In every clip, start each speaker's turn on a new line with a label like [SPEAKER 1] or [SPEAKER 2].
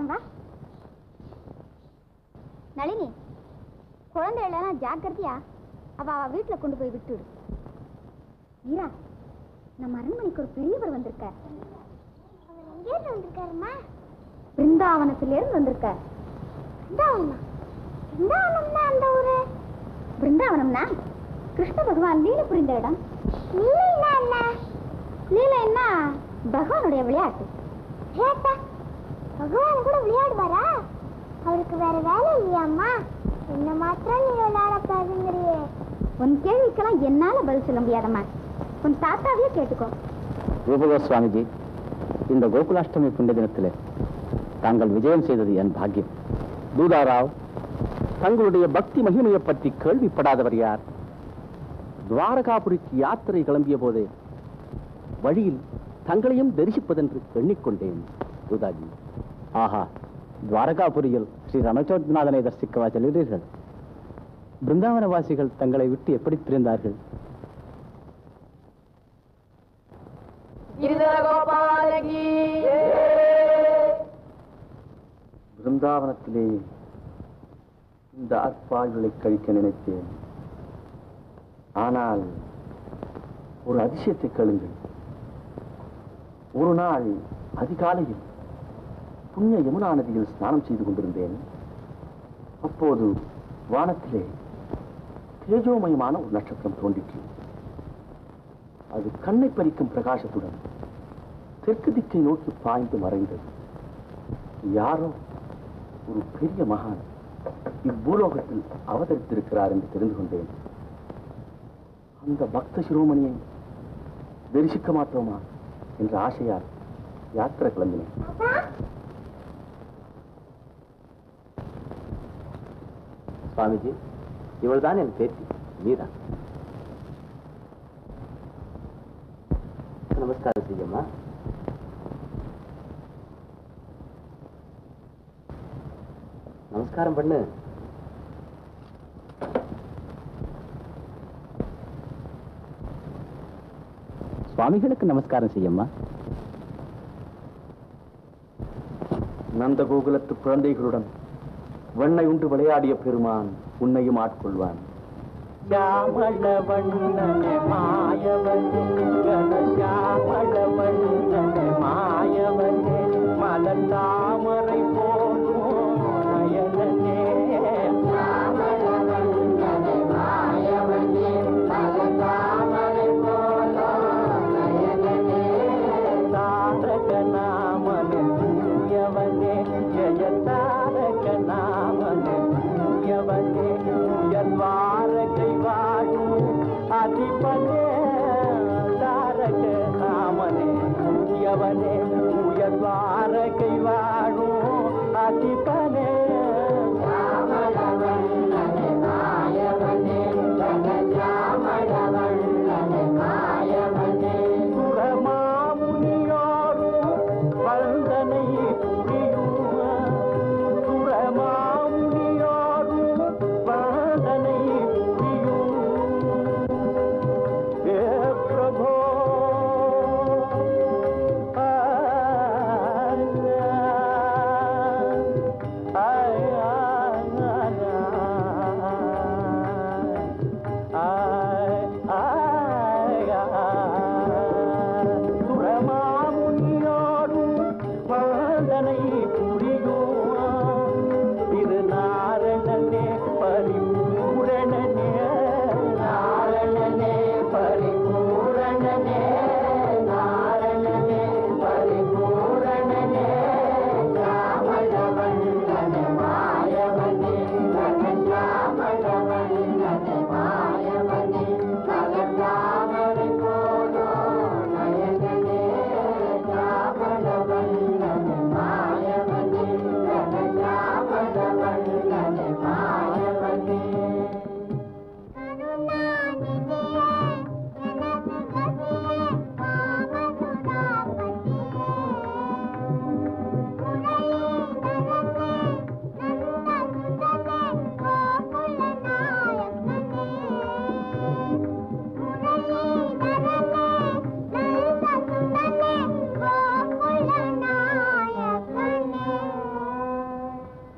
[SPEAKER 1] போலாம் வா நளினி குழந்தைகளெல்லாம் ஜாக்கிரதையா அவ அவ வீட்டுல கொண்டு போய் விட்டுடு ஈரா நம்ம அரண்மனைக்கு ஒரு பெரியவர் வந்திருக்கார் எங்கேருந்து வந்திருக்காருமா பிருந்தாவனத்துல இருந்து வந்திருக்கார் பிருந்தாவனமா பிருந்தாவனம்னா அந்த ஊரு பிருந்தாவனம்னா கிருஷ்ண பகவான் லீல புரிந்த இடம் லீலைன்னா என்ன லீலைன்னா பகவானுடைய விளையாட்டு விளையாட்டா பகவான் கூட விளையாடுவாரா அவருக்கு வேற வேலை இல்லையாம்மா என்ன மாத்திரம் நீ விளையாடக்கூடாதுங்கிறியே உன் கேள்விக்கெல்லாம் என்னால பதில் சொல்ல முடியாதம்மா உன் தாத்தாவையே கேட்டுக்கோ
[SPEAKER 2] ரூபகோ சுவாமிஜி இந்த கோகுலாஷ்டமி புண்ணிய தினத்திலே தாங்கள் விஜயம் செய்தது என் பாக்கியம் தூதாராவ் தங்களுடைய பக்தி மகிமையை பற்றி கேள்விப்படாதவர் யார் துவாரகாபுரிக்கு யாத்திரை கிளம்பிய போதே வழியில் தங்களையும் தரிசிப்பதென்று எண்ணிக்கொண்டேன் தூதாஜி ஆஹா துவாரகாபுரியில் ஸ்ரீ ரணச்சோத்நாதனை தரிசிக்கவா செல்கிறீர்கள் பிருந்தாவனவாசிகள் தங்களை விட்டு எப்படி பிரிந்தார்கள் பிருந்தாவனத்திலேயே இந்த அற்பாய்களை கழிக்க நினைத்தேன் ஆனால் ஒரு அதிசயத்தை கேளுங்கள் ஒரு நாள் அதிகாலையில் புண்ணிய யமுனா நதியில் ஸ்நானம் செய்து கொண்டிருந்தேன் அப்போது வானத்திலே தேஜோமயமான ஒரு நட்சத்திரம் தோன்றிற்று அது கண்ணை பறிக்கும் பிரகாசத்துடன் தெற்கு திக்கை நோக்கி பாய்ந்து மறைந்தது யாரோ ஒரு பெரிய மகான் இப்பூலோகத்தில் அவதரித்திருக்கிறார் என்று தெரிந்து கொண்டேன் அந்த பக்த சிரோமணியை தரிசிக்க மாட்டோமா என்ற ஆசையால் யாத்திரை கிளம்பினேன் சுவாமிஜி இவள்தான் என் பேத்தி மீரா நமஸ்காரம் செய்யம்மா நமஸ்காரம் பண்ணு சுவாமிகளுக்கு நமஸ்காரம் செய்யம்மா நந்த கோகுலத்து குழந்தைகளுடன் வெண்ணை உண்டு விளையாடிய பெருமான் உன்னையும் ஆட்கொள்வான்
[SPEAKER 3] ശ്യാമള വണ്ണനെ മായവനെ ശ്യാമള വണ്ണനെ മായവനെ മലത്താമரை போலும் நயனனே ശ്യാമള വണ്ണനെ മായവനെ മലത്താമரை போலும் நயனனே താരക നാമനെ തൂയവനെ ജയ താരക നാമനെ தூயவனே உயர்வாரகை வாழும் அதிபனே தாரக நாமனே தூயவனே உயர்வாரகை வாழும் அதிபனே சுரமாமுனியோரும் வந்தனை புரியும்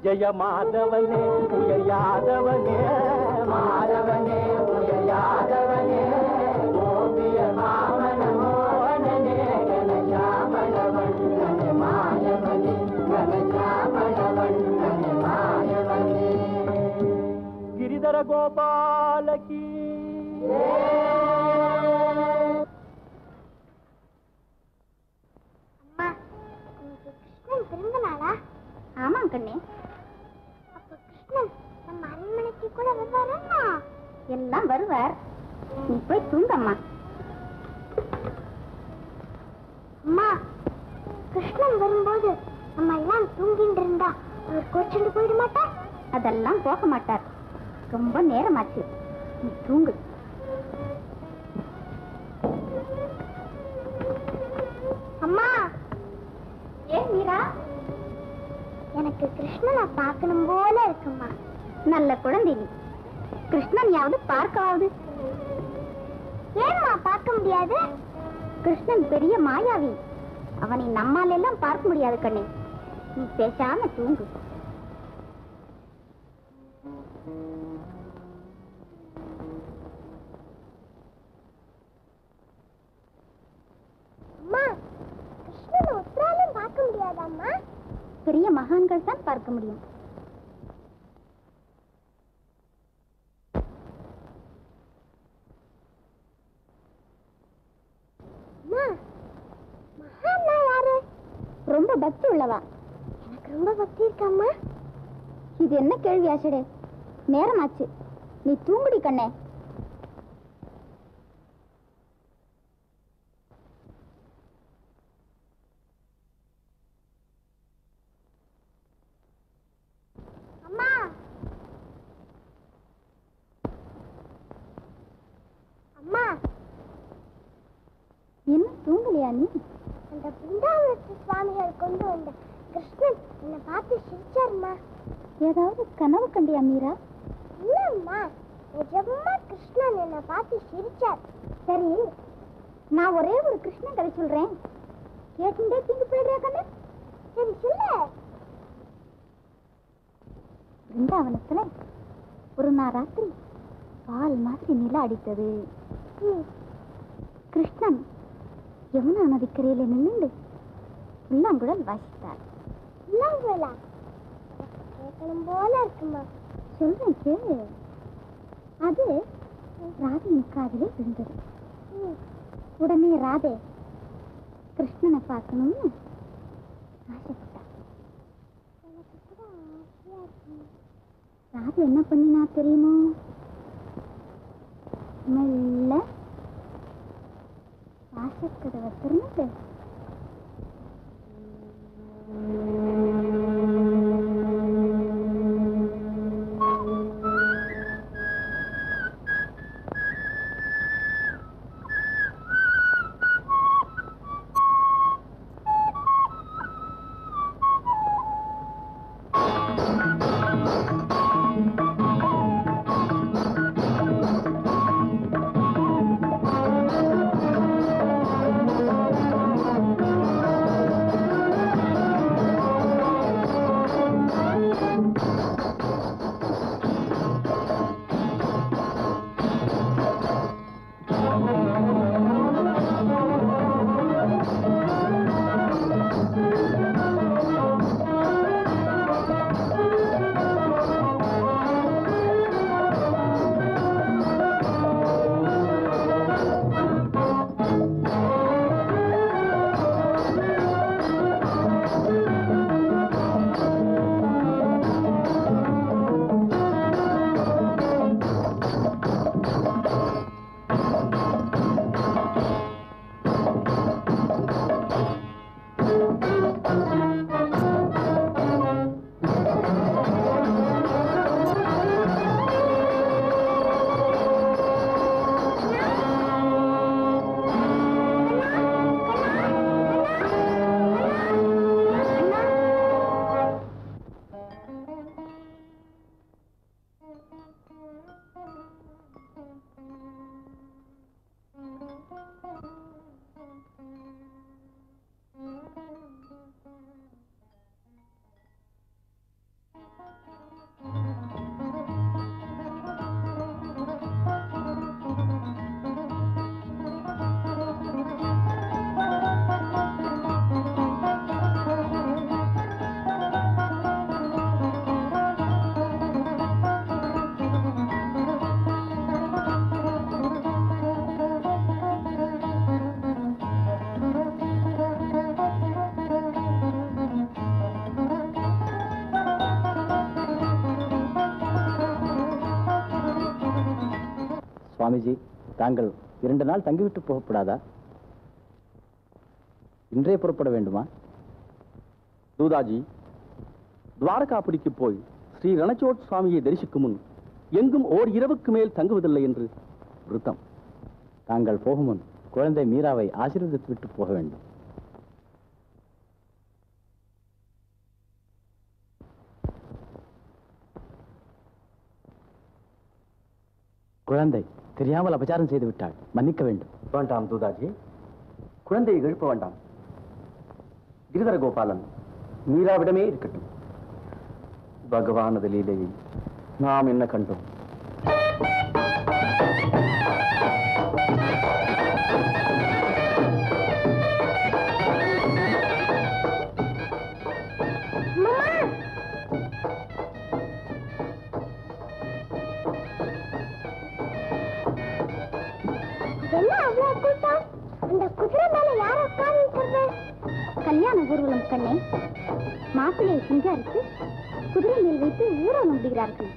[SPEAKER 3] ஜெய மாதவனே உயர் யாதவனே மாதவனே உயர் யாதவனே கோபிய மாமன மோகனனே கனஜாமள வண்ணனே மாயவனே கனஜாமள வண்ணனே மாயவனே ಗಿರಿಧರ ಗೋಪಾಲಕಿ
[SPEAKER 1] அம்மா இன்னைக்கு கிருஷ்ணன் பிறந்த நாளா ஆமாம் கண்ணே அப்ப கிருஷ்ணன் நம்ம அரண்மனைக்கு கூட வருவாரா எல்லாம் வருவார் நீ போய் தூங்கம்மா அம்மா கிருஷ்ணன் வரும்போது நம்ம எல்லாம் தூங்கிட்டு இருந்தா அவர் கோச்சுண்டு போயிட மாட்டார் அதெல்லாம் போக மாட்டார் ரொம்ப நேரமாச்சு நீ தூங்கு அம்மா ஏன் மீரா எனக்கு கிருஷ்ணனை பார்க்கணும் போல இருக்குமா நல்ல குழந்தை நீ கிருஷ்ணனையாவது பார்க்காவது ஏம்மா பார்க்க முடியாது கிருஷ்ணன் பெரிய மாயாவி அவனை நம்மால எல்லாம் பார்க்க முடியாது கண்ணே நீ பேசாம தூங்கு அம்மா கிருஷ்ணனை உத்தராலும் பார்க்க முடியாதாம்மா பெரிய மகான்கள் தான் பார்க்க முடியும் ரொம்ப பக்தி உள்ளவா எனக்கு ரொம்ப பக்தி இருக்கம்மா இது என்ன கேள்வி ஆசடே நேரமாச்சு நீ தூங்குடி கண்ணே அம்மா அம்மா இன்னும் தூங்கலையா நீ அந்த பிருந்தாவனத்து சுவாமிகள் கொண்டு வந்த கிருஷ்ணன் என்னை பார்த்து சிரிச்சாருமா ஏதாவது கனவு கண்டியா மீரா இல்லம்மா நிஜமா கிருஷ்ணன் என்னை பார்த்து சிரிச்சார் சரி நான் ஒரே ஒரு கிருஷ்ணன் கதை சொல்றேன் கேட்டுட்டே தூங்கி போயிடுறியா கண்ணு சரி சொல்லு பிருந்தாவனத்துல ஒரு நாள் ராத்திரி பால் மாதிரி நிலா அடித்தது கிருஷ்ணன் யமுனா நதிக்கரையில நின்று புல்லாங்குழல் வாசித்தார் புல்லாங்குழலா கேட்கணும் போல இருக்குமா சொல்றேன் கேளு அது ராதையின் காதிலே விழுந்தது உடனே ராதே கிருஷ்ணனை பார்க்கணும்னு ஆசைப்பட்டா ராதை என்ன பண்ணினா தெரியுமோ மெல்ல வாசக்கதவை திறந்துட்டு
[SPEAKER 3] ஆ
[SPEAKER 2] சுவாமிஜி தாங்கள் இரண்டு நாள் தங்கிவிட்டு போகக்கூடாதா இன்றே புறப்பட வேண்டுமா
[SPEAKER 4] தூதாஜி துவாரகாபுரிக்கு போய் ஸ்ரீ ரணச்சோட் சுவாமியை தரிசிக்கும் முன் எங்கும் ஓர் இரவுக்கு மேல் தங்குவதில்லை என்று விருத்தம்
[SPEAKER 2] தாங்கள் போகும் முன் குழந்தை மீராவை ஆசீர்வதித்து விட்டு போக வேண்டும் குழந்தை தெரியாமல் அபச்சாரம் செய்து விட்டாள் மன்னிக்க வேண்டும்
[SPEAKER 4] வேண்டாம் தூதாஜி குழந்தையை எழுப்ப வேண்டாம் கிரிதர கோபாலன் மீராவிடமே இருக்கட்டும் பகவானது லீலையை நாம் என்ன கண்டோம்
[SPEAKER 1] என்ன அவ்வளவு கூட்டம் அந்த குதிரை மேல யார் உட்கார்ந்து கல்யாண ஊர்வலம் கண்ணே மாப்பிள்ளையை சிங்காரித்து குதிரை மேல் வைத்து ஊர்வலம் விடுகிறார்கள்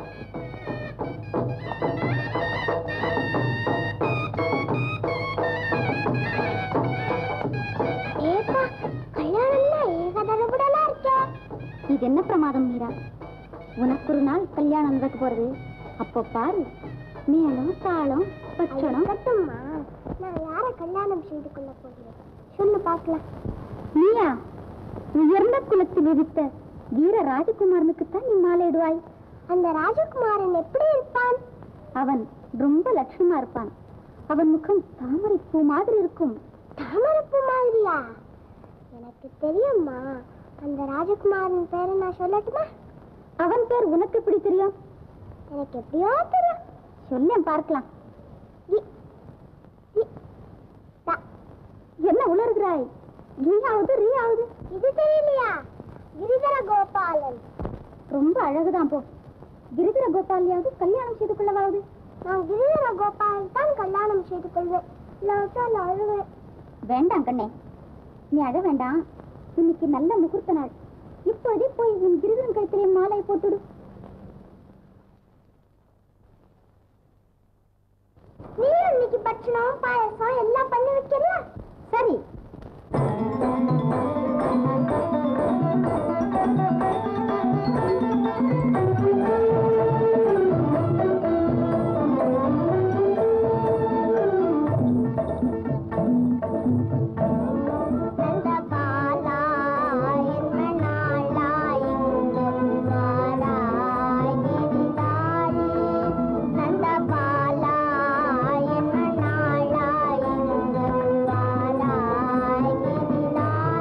[SPEAKER 1] ஏப்பா கல்யாணம்னா ஏகதரபுடலா இருக்கே இது என்ன பிரமாதம் மீரா உனக்கு ஒரு நாள் கல்யாணம் நடக்க போறது அப்போ பாரு மேளம் தாளம் பட்சணம் கட்டும்மா நான் யார கல்யாணம் செய்து கொள்ள போகிறேன் சொல்லு பார்க்கலாம் நீயா உயர்ந்த குலத்தில் உதித்த வீர ராஜகுமாரனுக்குத்தான் நீ மாலையிடுவாய் அந்த ராஜகுமாரன் எப்படி இருப்பான் அவன் ரொம்ப லட்சணமா இருப்பான் அவன் முகம் தாமரை பூ மாதிரி இருக்கும் தாமரை பூ மாதிரியா எனக்கு தெரியும்மா அந்த ராஜகுமாரன் பேரை நான் சொல்லட்டுமா அவன் பேர் உனக்கு எப்படி தெரியும் எனக்கு எப்படியோ தெரியும் சொல்லேன் பார்க்கலாம் இ- இ- த- என்ன உளறுகிறாய் நீயாவது ரீயாவது இது தெரியலையா கிரிதர கோபாலன் ரொம்ப அழகுதான் போ கிரிதர கோபாலையாவது கல்யாணம் செய்து கொள்ளவாவது நான் கிரிதர கோபாலன் தான் கல்யாணம் செய்து கொள்வேன் இல்லாவிட்டால் அழுவேன் வேண்டாம் கண்ணே நீ அழ வேண்டாம் இன்னைக்கு நல்ல முகூர்த்த நாள் இப்போதே போய் உன் கிரிதரன் கழுத்திலே மாலை போட்டுடு நீ இன்னைக்கு பட்சணம் பாயசம் எல்லாம் பண்ணி வைக்கிறியா சரி நந்தபாலா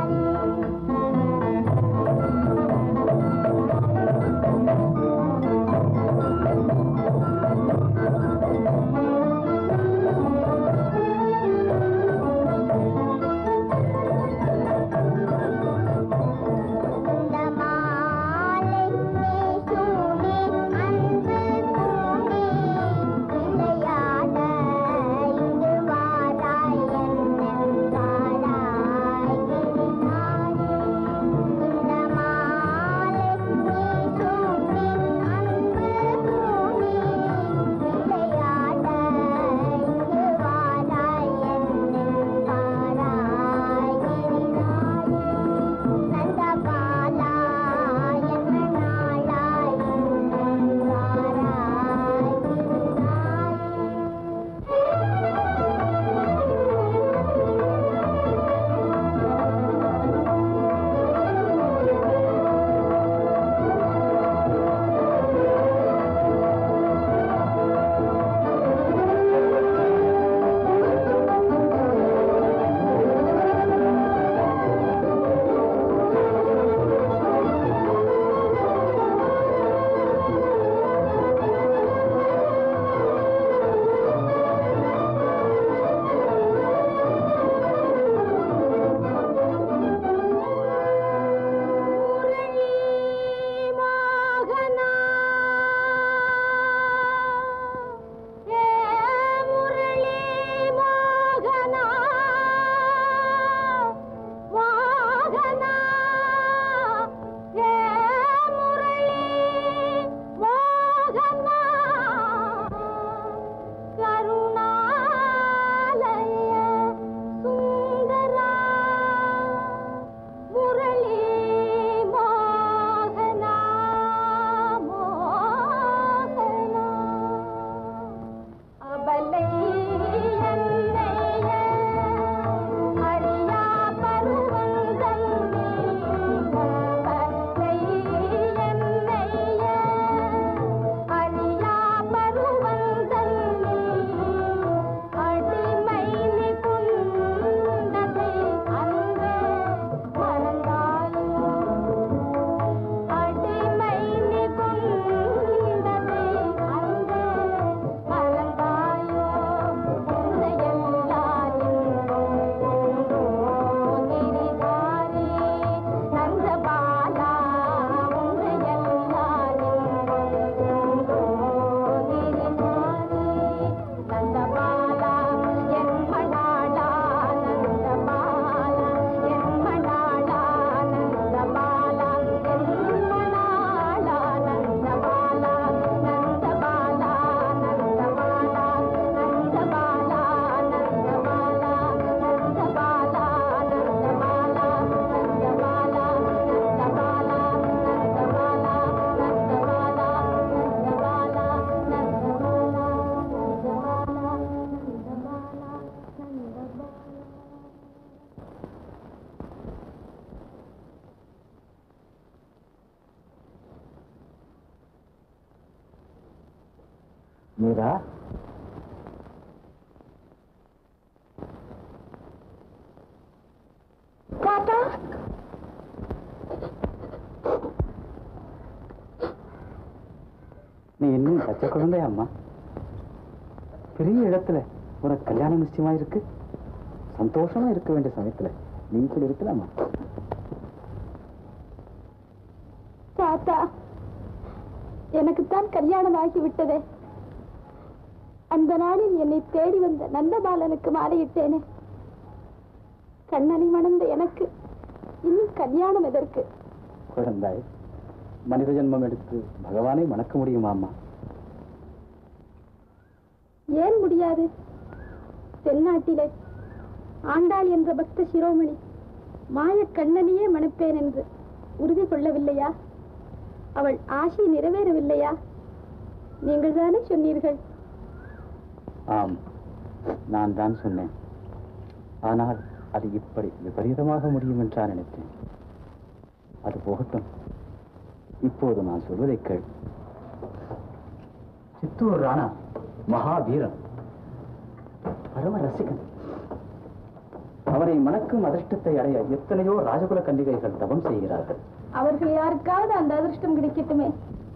[SPEAKER 2] மீரா
[SPEAKER 1] தாத்தா
[SPEAKER 2] நீ இன்னும் பச்சை குழந்தையா அம்மா பெரிய இடத்துல உனக்கு கல்யாணம் நிச்சயமா இருக்கு சந்தோஷமா இருக்க வேண்டிய சமயத்துல நீ இப்படி இருக்கலாமா
[SPEAKER 1] தாத்தா எனக்குத்தான் கல்யாணம் ஆகிவிட்டதே அந்த நாளில் என்னை தேடி வந்த நந்தபாலனுக்கு மாலையிட்டேனே கண்ணனை மணந்த எனக்கு இன்னும் கல்யாணம் எதற்கு
[SPEAKER 2] குழந்தாய் மனித ஜென்மம் எடுத்து பகவானை மணக்க முடியுமா அம்மா
[SPEAKER 1] ஏன் முடியாது தென்னாட்டிலே ஆண்டாள் என்ற பக்த சிரோமணி மாயக் கண்ணனையே மணப்பேன் என்று உறுதி கொள்ளவில்லையா அவள் ஆசை நிறைவேறவில்லையா நீங்கள் தானே சொன்னீர்கள்
[SPEAKER 2] ஆம் நான் தான் சொன்னேன் ஆனால் அது இப்படி விபரீதமாக முடியும் என்றா நினைத்தேன் அது போகட்டும் இப்போது நான் சொல்வதை கேள் சித்தூர் ராணா மகாவீரன் பரம ரசிகன் அவரை மணக்கும் அதிர்ஷ்டத்தை அடைய எத்தனையோ ராஜகுல கன்னிகைகள் தவம் செய்கிறார்கள்
[SPEAKER 1] அவர்கள் யாருக்காவது அந்த அதிர்ஷ்டம் கிடைக்கட்டுமே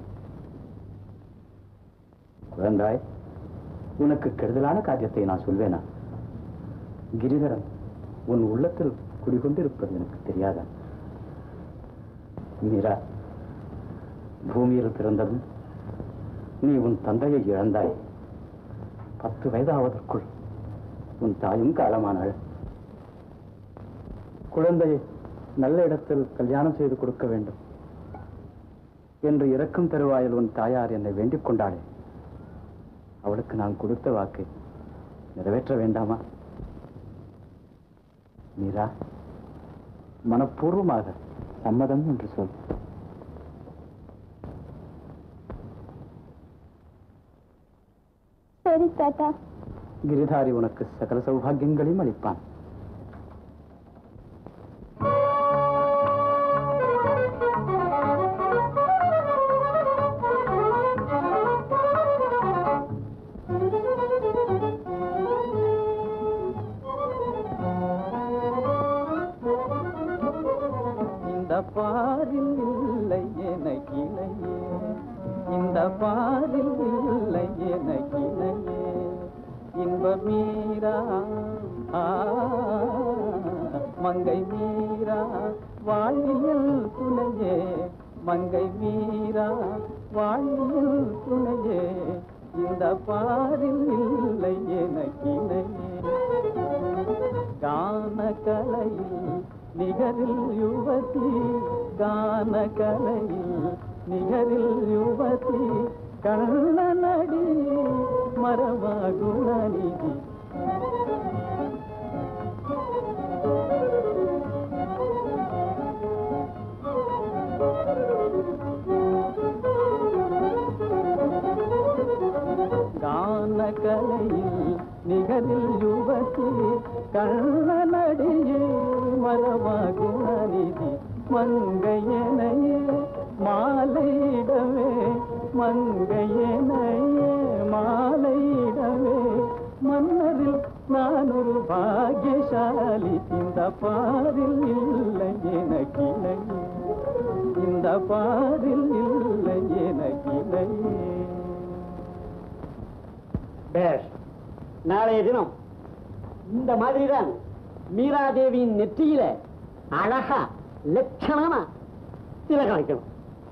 [SPEAKER 2] குழந்தாய் உனக்கு கெடுதலான காரியத்தை நான் சொல்வேனா கிரிதரன் உன் உள்ளத்தில் குடிகொண்டிருப்பது எனக்கு தெரியாதா மீரா பூமியில் பிறந்ததும் நீ உன் தந்தையை இழந்தாய் பத்து வயதாவதற்குள் உன் தாயும் காலமானாள் குழந்தையை நல்ல இடத்தில் கல்யாணம் செய்து கொடுக்க வேண்டும் என்று இறக்கும் தருவாயில் உன் தாயார் என்னை வேண்டிக் கொண்டாளே அவளுக்கு நான் கொடுத்த வாக்கை நிறைவேற்ற வேண்டாமா மீரா மனப்பூர்வமாக சம்மதம் என்று சொல்
[SPEAKER 1] சரி தாத்தா
[SPEAKER 2] கிரிதாரி உனக்கு சகல சௌபாகியங்களையும் அளிப்பான்
[SPEAKER 3] இந்த பாரில் இல்லை எனக்கிளையே இந்த பாரில் இல்லை எனக்கிளையே இன்ப மீரா ஆ, மங்கை மீரா வாழ்வியல் துணையே மங்கை மீரா வாழ்வியல் துணையே இந்த பாரில் இல்லை எனக்கிளையே கான கலையில் நிகரில் யுவதி கான கலையில் நிகரில் யுவதி கண்ணனடி மரமாகுணநிதி கான கலையில் நிகரில் யுவதி கண்ணனடியே மரமாகுணநிதி மங்கையனையே மாலையிடவே மங்கையனையே மாலையிடவே மன்னரில் நான் ஒரு பாக்கியசாலி இந்த பாரில் இல்லை எனக்கிளையே இந்த பாரில் இல்லை எனக்கிளையே
[SPEAKER 5] பேஷ் நாளைய தினம் இந்த மாதிரி தான் மீராதேவியின் நெற்றியில அழகா லட்சணமா திலகம் வைக்கணும்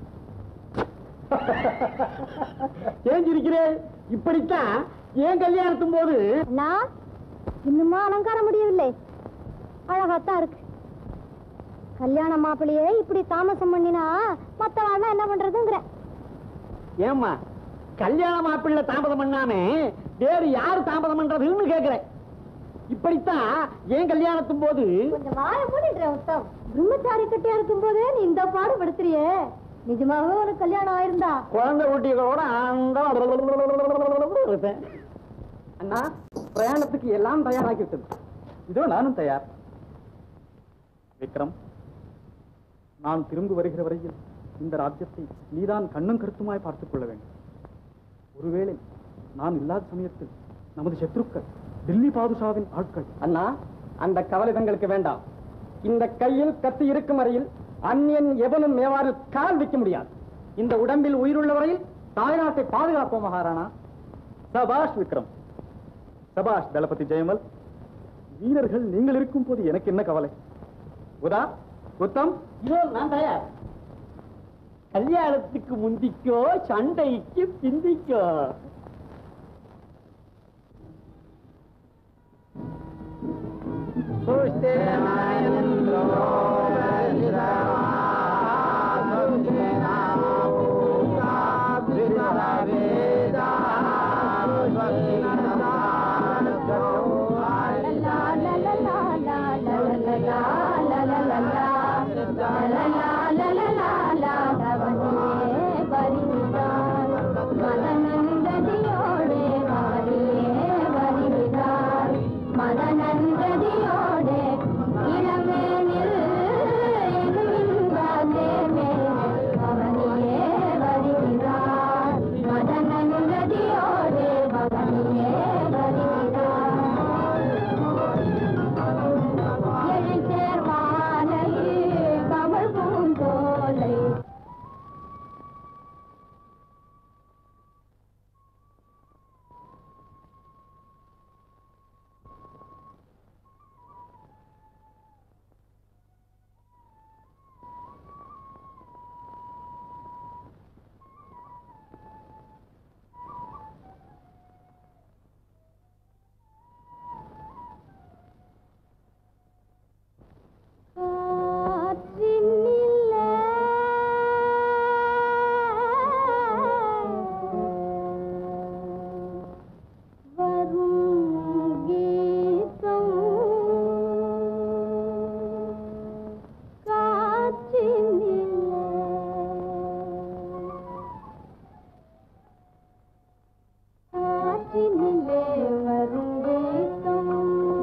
[SPEAKER 5] ஏன் சிரிக்கிறேன் இப்படித்தான் ஏன் கல்யாணத்தும் போது
[SPEAKER 1] நான் இன்னுமா அலங்காரம் முடியவில்லை அழகாத்தான் இருக்கு கல்யாண மாப்பிள்ளையே இப்படி தாமசம் பண்ணினா மத்தவாள்லாம் என்ன பண்றதுங்கிற
[SPEAKER 5] ஏம்மா கல்யாண மாப்பிள்ளை தாமதம் பண்ணாம வேறு யாரு தாமதம் பண்றதுன்னு கேக்குறேன் இப்படித்தான் ஏன் கல்யாணத்தும் போது
[SPEAKER 1] கொஞ்சம் வாய மூடிடுற உத்தம் பிரம்மச்சாரி கட்டியா இருக்கும் போதே நீ இந்த பாடு படுத்துறியே நிஜமாவே உனக்கு கல்யாணம் ஆயிருந்தா
[SPEAKER 5] குழந்தை குட்டிகளோட ஆனந்தம் இருப்பேன் அண்ணா பிரயாணத்துக்கு எல்லாம் தயாராக்கி விட்டது
[SPEAKER 4] இதோ நானும் தயார் விக்ரம் நான் திரும்பி வருகிற வரையில் இந்த ராஜ்யத்தை நீதான் கண்ணும் கருத்துமாய் பார்த்துக் கொள்ள வேண்டும் ஒருவேளை
[SPEAKER 2] நான் இல்லாத சமயத்தில் நமது சத்ருக்கள் தில்லி பாதுஷாவின் ஆட்கள்
[SPEAKER 5] அண்ணா அந்த கவலை தங்களுக்கு வேண்டாம் இந்த கையில் கத்தி இருக்கும் வரையில் அந்நியன் எவனும் மேவாரில் கால் வைக்க முடியாது இந்த உடம்பில் உயிருள்ள வரையில் தாய்நாட்டை பாதுகாப்போம் மகாராணா
[SPEAKER 2] சபாஷ் விக்ரம் சபாஷ் தளபதி ஜெயமல் வீரர்கள் நீங்கள் இருக்கும் போது எனக்கு என்ன கவலை உதா உத்தம்
[SPEAKER 5] இதோ நான் தயார் கல்யாணத்துக்கு முந்திக்கோ சண்டைக்கு பிந்திக்கோ
[SPEAKER 1] மதநன்றதியோடு இளமேனில் அவனியே வருகிறார் மதநன்றதியோடு பவனியே வருகிறார் எழுச்சேர் மாலையில் கமல் பூந்தோலை காற்றினிலே வரும் கீதம் காற்றினிலே காற்றினிலே வரும் கீதம்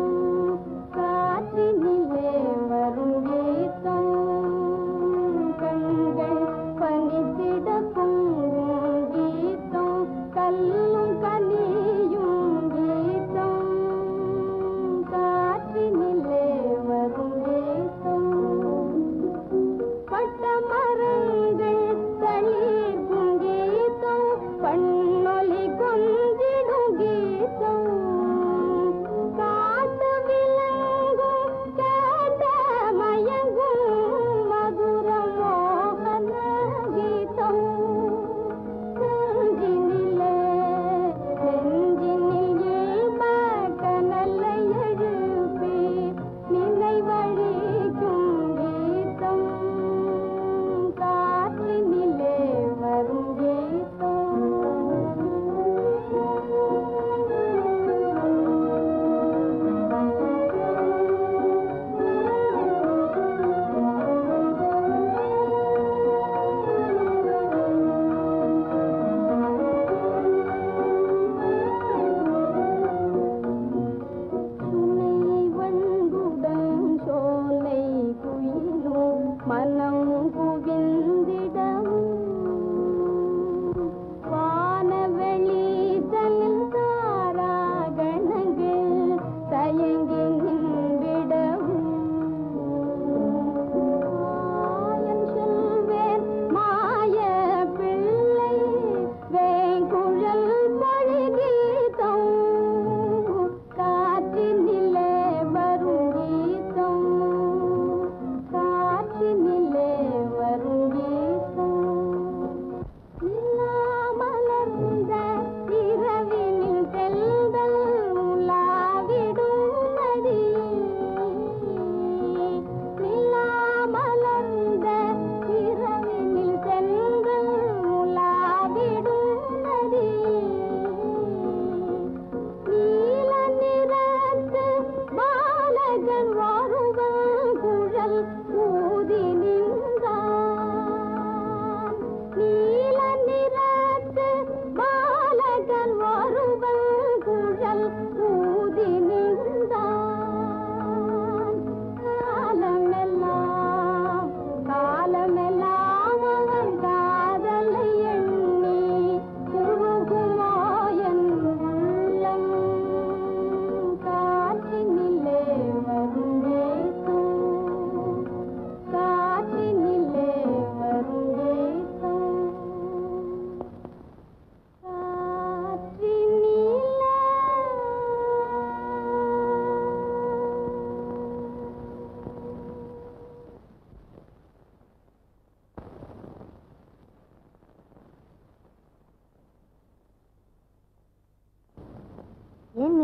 [SPEAKER 1] காற்றினிலே வரும் கீதம் கண்கள் பனித்திட பொங்கும் கீதம் கல்லும் கனியும் கீதம் காற்றினிலே வரும் கீதம் பட்ட மரங்கள் தளிர்க்கும் கீதம் பண்ணொலி கொஞ்சிடும் கீதம் காட்டு விலங்கும் கேட்ட மயங்கும் மதுர மோகன கீதம்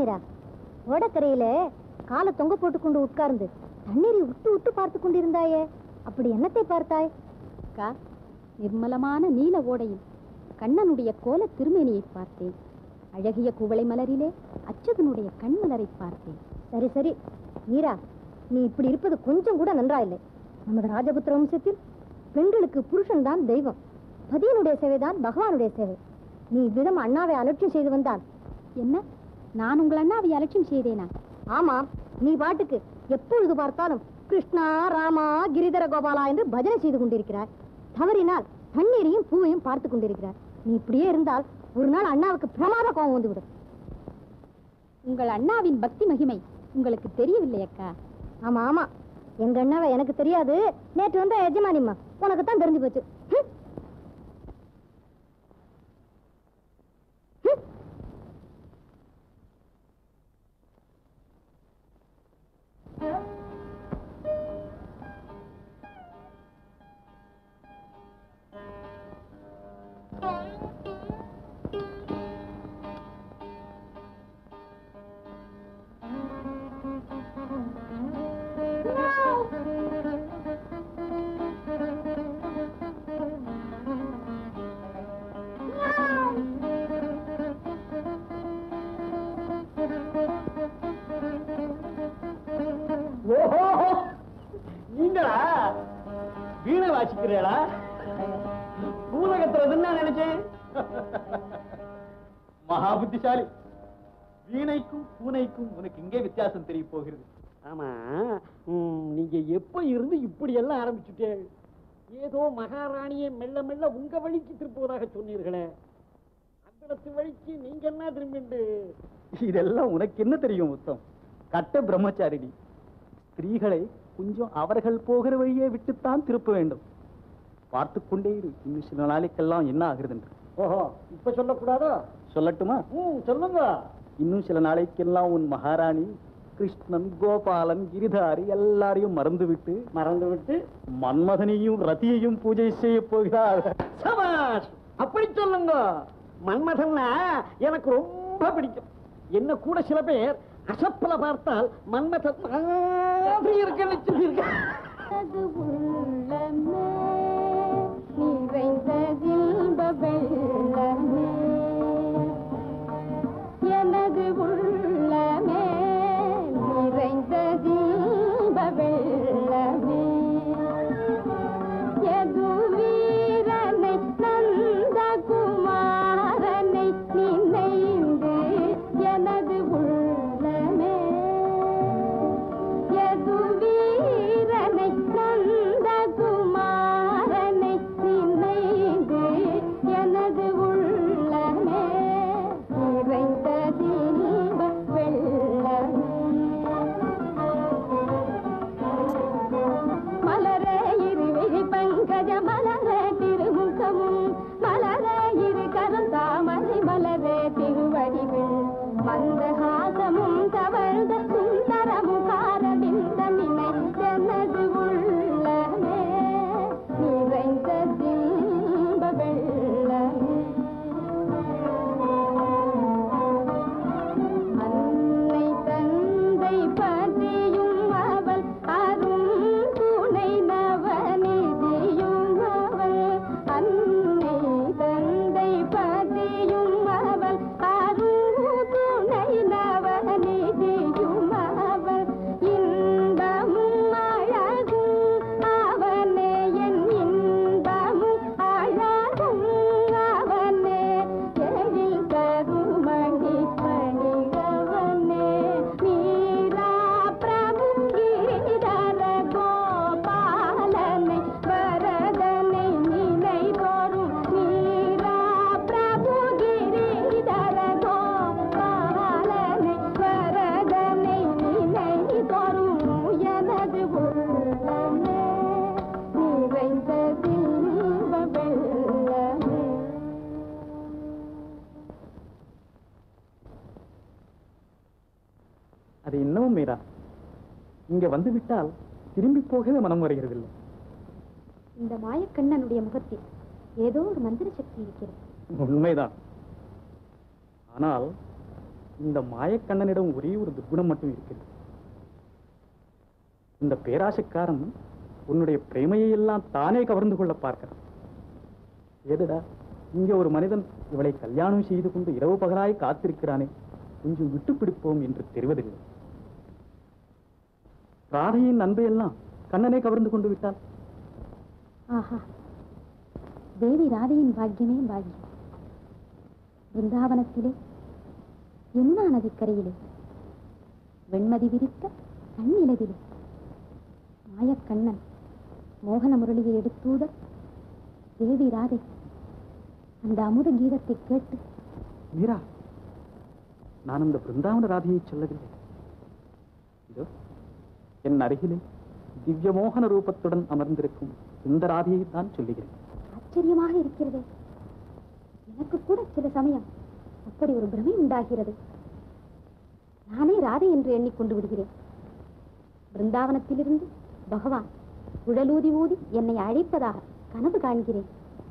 [SPEAKER 1] மீரா ஓடக்கரையில காலை தொங்க போட்டுக்கொண்டு உட்கார்ந்து தண்ணீரை விட்டு விட்டு பார்த்து கொண்டிருந்தாயே அப்படி என்னத்தை பார்த்தாய்
[SPEAKER 6] அக்கா நிர்மலமான நீல ஓடையில் கண்ணனுடைய கோல திருமேனியை பார்த்தேன் அழகிய குவளை மலரிலே அச்சுதனுடைய கண்மலரை பார்த்தேன்
[SPEAKER 1] சரி சரி மீரா நீ இப்படி இருப்பது கொஞ்சம் கூட நன்றா இல்லை நமது ராஜபுத்திர வம்சத்தில் பெண்களுக்கு புருஷன் தான் தெய்வம் பதியனுடைய சேவைதான் பகவானுடைய சேவை நீ இவ்விதம் அண்ணாவை அலட்சியம் செய்து வந்தால்
[SPEAKER 6] என்ன நான் உங்கள் அண்ணாவை அலட்சியம் செய்தேனா
[SPEAKER 1] ஆமாம் நீ பாட்டுக்கு எப்பொழுது பார்த்தாலும் கிருஷ்ணா ராமா கிரிதர கோபாலா என்று பஜனை செய்து கொண்டிருக்கிறாய் தவறினால் தண்ணீரையும் பூவையும் பார்த்து கொண்டிருக்கிறாய் நீ இப்படியே இருந்தால் ஒரு நாள் அண்ணாவுக்கு பிரமாத கோபம் வந்துவிடும்
[SPEAKER 6] உங்கள் அண்ணாவின் பக்தி மகிமை உங்களுக்கு தெரியவில்லை அக்கா
[SPEAKER 1] ஆமா ஆமா எங்க அண்ணாவை எனக்கு தெரியாது நேற்று வந்த எஜமானிம்மா உனக்கு தான் தெரிஞ்சு போச்சு ஹம். ஹம்.
[SPEAKER 3] ஓஹோ நீங்களா வீணை வாசிக்கிறீங்களா பூலகத்துறதுன்னு நான் நினைச்சேன் மகா புத்திசாலி வீணைக்கும் பூனைக்கும் உனக்கு இங்கே வித்தியாசம் தெரிய போகிறது ஆமா ம், நீங்க எப்ப இருந்து இப்படி எல்லாம் ஆரம்பிச்சுட்டே ஏதோ மகாராணியை மெல்ல மெல்ல உங்க வழிக்கு திருப்புவதாக சொன்னீர்களே அந்த வழிக்கு நீங்க என்ன திரும்பிண்டு
[SPEAKER 2] இதெல்லாம் உனக்கு என்ன தெரியும் உத்தம் கட்ட பிரம்மச்சாரிணி ஸ்திரீகளை கொஞ்சம் அவர்கள் போகிற வழியே விட்டுத்தான் திருப்ப வேண்டும் பார்த்து கொண்டே இரு இன்னும் சில நாளைக்கெல்லாம் என்ன ஆகுறது என்று
[SPEAKER 3] ஓஹோ இப்ப சொல்லக்கூடாதோ
[SPEAKER 2] சொல்லட்டுமா
[SPEAKER 3] ம் சொல்லுங்க
[SPEAKER 2] இன்னும் சில நாளைக்கெல்லாம் உன் மகாராணி கிருஷ்ணன் கோபாலன் கிரிதாரி எல்லாரையும் மறந்துவிட்டு
[SPEAKER 3] மறந்து விட்டு
[SPEAKER 2] மன்மதனையும் ரதியையும் பூஜை செய்ய போகிறார்
[SPEAKER 3] சபாஷ் அப்படி சொல்லுங்க மன்மதன்னா எனக்கு ரொம்ப பிடிக்கும் என்ன கூட சில பேர் அசப்பல பார்த்தால் மன்மதன் மாதிரி இருக்குன்னு சொல்லியிருக்கேன்
[SPEAKER 6] அது உள்ளமே நிறைந்ததில்ப வெள்ளமே எனது உள்ளமே நிறைந்ததில்ப வெள்ளமே எது வீரனை நந்த குமாரனை நினைந்து எனது உள்ளமே எது வீரனை நந்த குமாரனை நினைந்து எனது உள்ளமே நிறைந்ததில்ப வெள்ளமே மலரே இருவிழி பங்கஜ மலரே திருமுகமும் மலரே இரு கரம் தாமரை மலரே திருவடிவில் மந்தஹாசமும் தவழ்ந்த சுந்தரமும் காரவிந்த நினை எனது உள்ளமே நிறைந்த தின்ப வெள்ளமே அன்னை தந்தை பதியும் அவள் அரும் துணை நவநிதியும் அவள் அன்னை தந்தை பதியும் அவள் அரும் துணை நவநிதியும் அவள் இன்பமும் அழகும் அவனே என் இன்பமும் அழகும் அவனே எழில் கருமணி பணிகவனே மீரா பிரபு கிரிதர கோபாலனை வரதனை நினை தோறும் மீரா பிரபு கிரிதர கோபாலனை வரதனை நினை தோறும் எனது உள்ளமே நிறைந்த தில்வ வெள்ளமே
[SPEAKER 2] அது இன்னமும் மீரா இங்க வந்து விட்டால் திரும்பி போகவே மனம் வருகிறதில்லை
[SPEAKER 6] இந்த மாயக்கண்ணனுடைய முகத்தில் ஏதோ ஒரு மந்திர சக்தி இருக்கிறது
[SPEAKER 2] உண்மைதான் ஆனால் இந்த மாயக்கண்ணனிடம் ஒரே ஒரு துர்குணம் மட்டும் இருக்கிறது இந்த பேராசைக்காரன் உன்னுடைய பிரேமையை எல்லாம் தானே கவர்ந்து கொள்ள பார்க்கிறான் எதுடா இங்க ஒரு மனிதன் இவளை கல்யாணம் செய்து கொண்டு இரவு பகலாய் காத்திருக்கிறானே கொஞ்சம் விட்டு பிடிப்போம் என்று தெரிவதில்லை ராதையின் அன்பையெல்லாம் கண்ணனை கவர்ந்து கொண்டு விட்டான்
[SPEAKER 6] ஆஹா தேவி ராதையின் பாக்கியமே பாக்கியம் பிருந்தாவனத்திலே யமுனா நதிக்கரையிலே வெண்மதி விரித்த கண்ணிலவிலே மாயக்கண்ணன் மோகன முரளியை எடுத்தூத தேவி ராதை அந்த அமுத கீதத்தை கேட்டு
[SPEAKER 2] மீரா நான் அந்த பிருந்தாவன ராதையை சொல்லவில்லை இதோ என் அருகிலே திவ்ய மோகன ரூபத்துடன் அமர்ந்திருக்கும் இந்த ராதையை தான் சொல்லுகிறேன்
[SPEAKER 6] ஆச்சரியமாக இருக்கிறதே எனக்கு கூட சில சமயம் அப்படி ஒரு பிரமை உண்டாகிறது நானே ராதை என்று எண்ணிக்கொண்டு விடுகிறேன் பிருந்தாவனத்திலிருந்து பகவான் குழலூதி ஊதி என்னை அழைப்பதாக கனவு காண்கிறேன்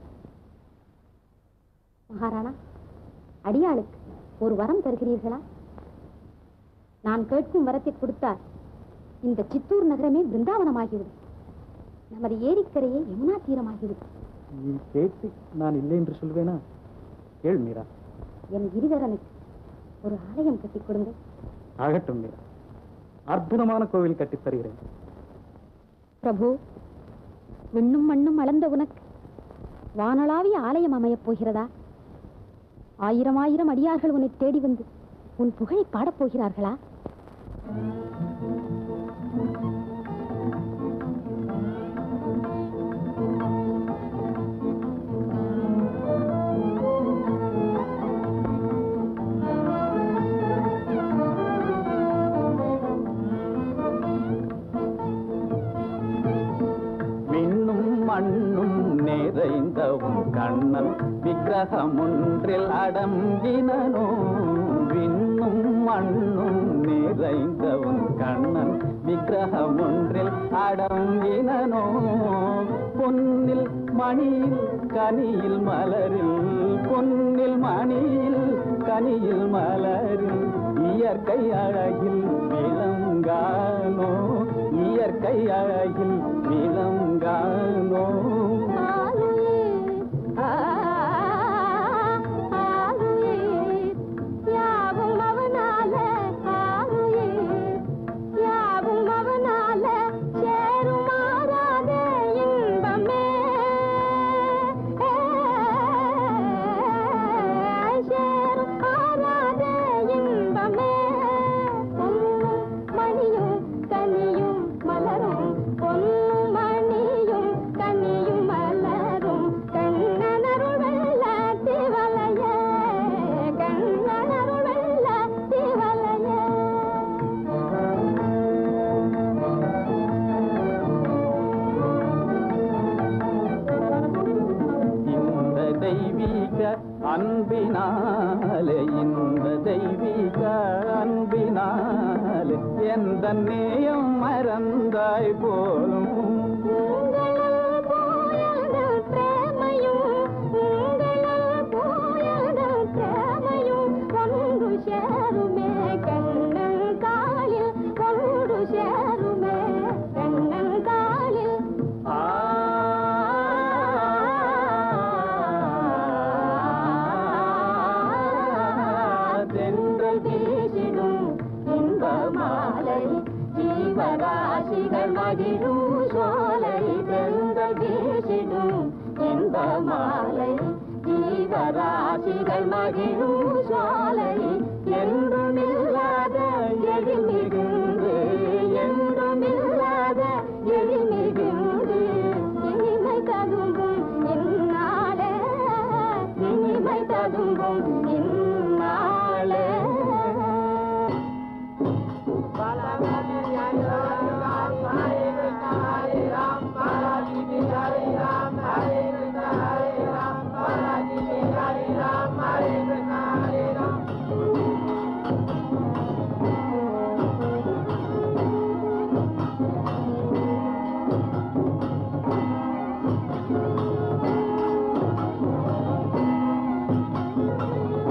[SPEAKER 6] மகாராணா அடியாளுக்கு ஒரு வரம் தருகிறீர்களா நான் கேட்கும் வரத்தை கொடுத்தால் இந்த சித்தூர் நகரமே பிருந்தாவனமாகிவிடும் நமது ஏரிக்கரையே யமுனா தீரமாகிவிடும்
[SPEAKER 2] நீ கேட்டு நான் இல்லை என்று சொல்வேனா கேள் மீரா
[SPEAKER 6] என் கிரிதரனுக்கு ஒரு ஆலயம் கட்டிக் கொடுங்கள்
[SPEAKER 2] ஆகட்டும் மீரா அற்புதமான கோவில் கட்டித் தருகிறேன்
[SPEAKER 6] பிரபு விண்ணும் மண்ணும் அளந்த உனக்கு வானளாவிய ஆலயம் அமையப் போகிறதா ஆயிரம் ஆயிரம் அடியார்கள் உன்னை தேடி வந்து உன் புகழை பாடப் போகிறார்களா
[SPEAKER 4] மின்னும் மண்ணும் நிறைந்தவும் கண்ணன் விக்கிரகம் ஒன்றில் அடங்கினனோ விண்ணும் மண்ணும் நிறைந்தவும் கண்ணன் விக்கிரகம் ஒன்றில் அடங்கினனோ பொன்னில் மணியில் கனியில் மலரில் பொன்னில் மணியில் கனியில் மலரில் இயற்கை அழகில் விளங்கானோ இயற்கை அழகில் விளங்கானோ
[SPEAKER 1] யாவும் அவனால யாவும் அவனால சேரும் மாறாத இன்பமே சேரும் மாறாத இன்பமே பொன்னும் மணியும் கனியும் மலரும் பொன்னும் மணியும் கனியும் மலரும் கண்ணனருள் வெள்ள திவலைய கண்ணனருள் வெள்ள திவலைய
[SPEAKER 4] இந்த தெய்வீக அன்பினாலே இந்த தெய்வீக அன்பினாலே எந்த நேயம் மறந்தாய் போலும்
[SPEAKER 1] உங்களல் போயல் பிரேமையும் உங்களல் போயல் பிரேமையும் ஒன்று சேருமே கண்ணன் காலில் ஒன்று சேருமே கண்ணன் காலில்
[SPEAKER 4] ஆ தென்றல் வீசிடும் இன்ப மாலை ஜீவராசிகள் மகிழும் சோலை தென்றல் வீசிடும் இன்ப மாலை ஜீவராசிகள் மகிழும் சோலை என்றும் இல்லாத எழில் மிகுந்து என்றும் இல்லாத எழில் மிகுந்து
[SPEAKER 1] இனிமை ததும்பும் இந்நாளே
[SPEAKER 4] இனிமை ததும்பும் இந்நாளே
[SPEAKER 1] ஆ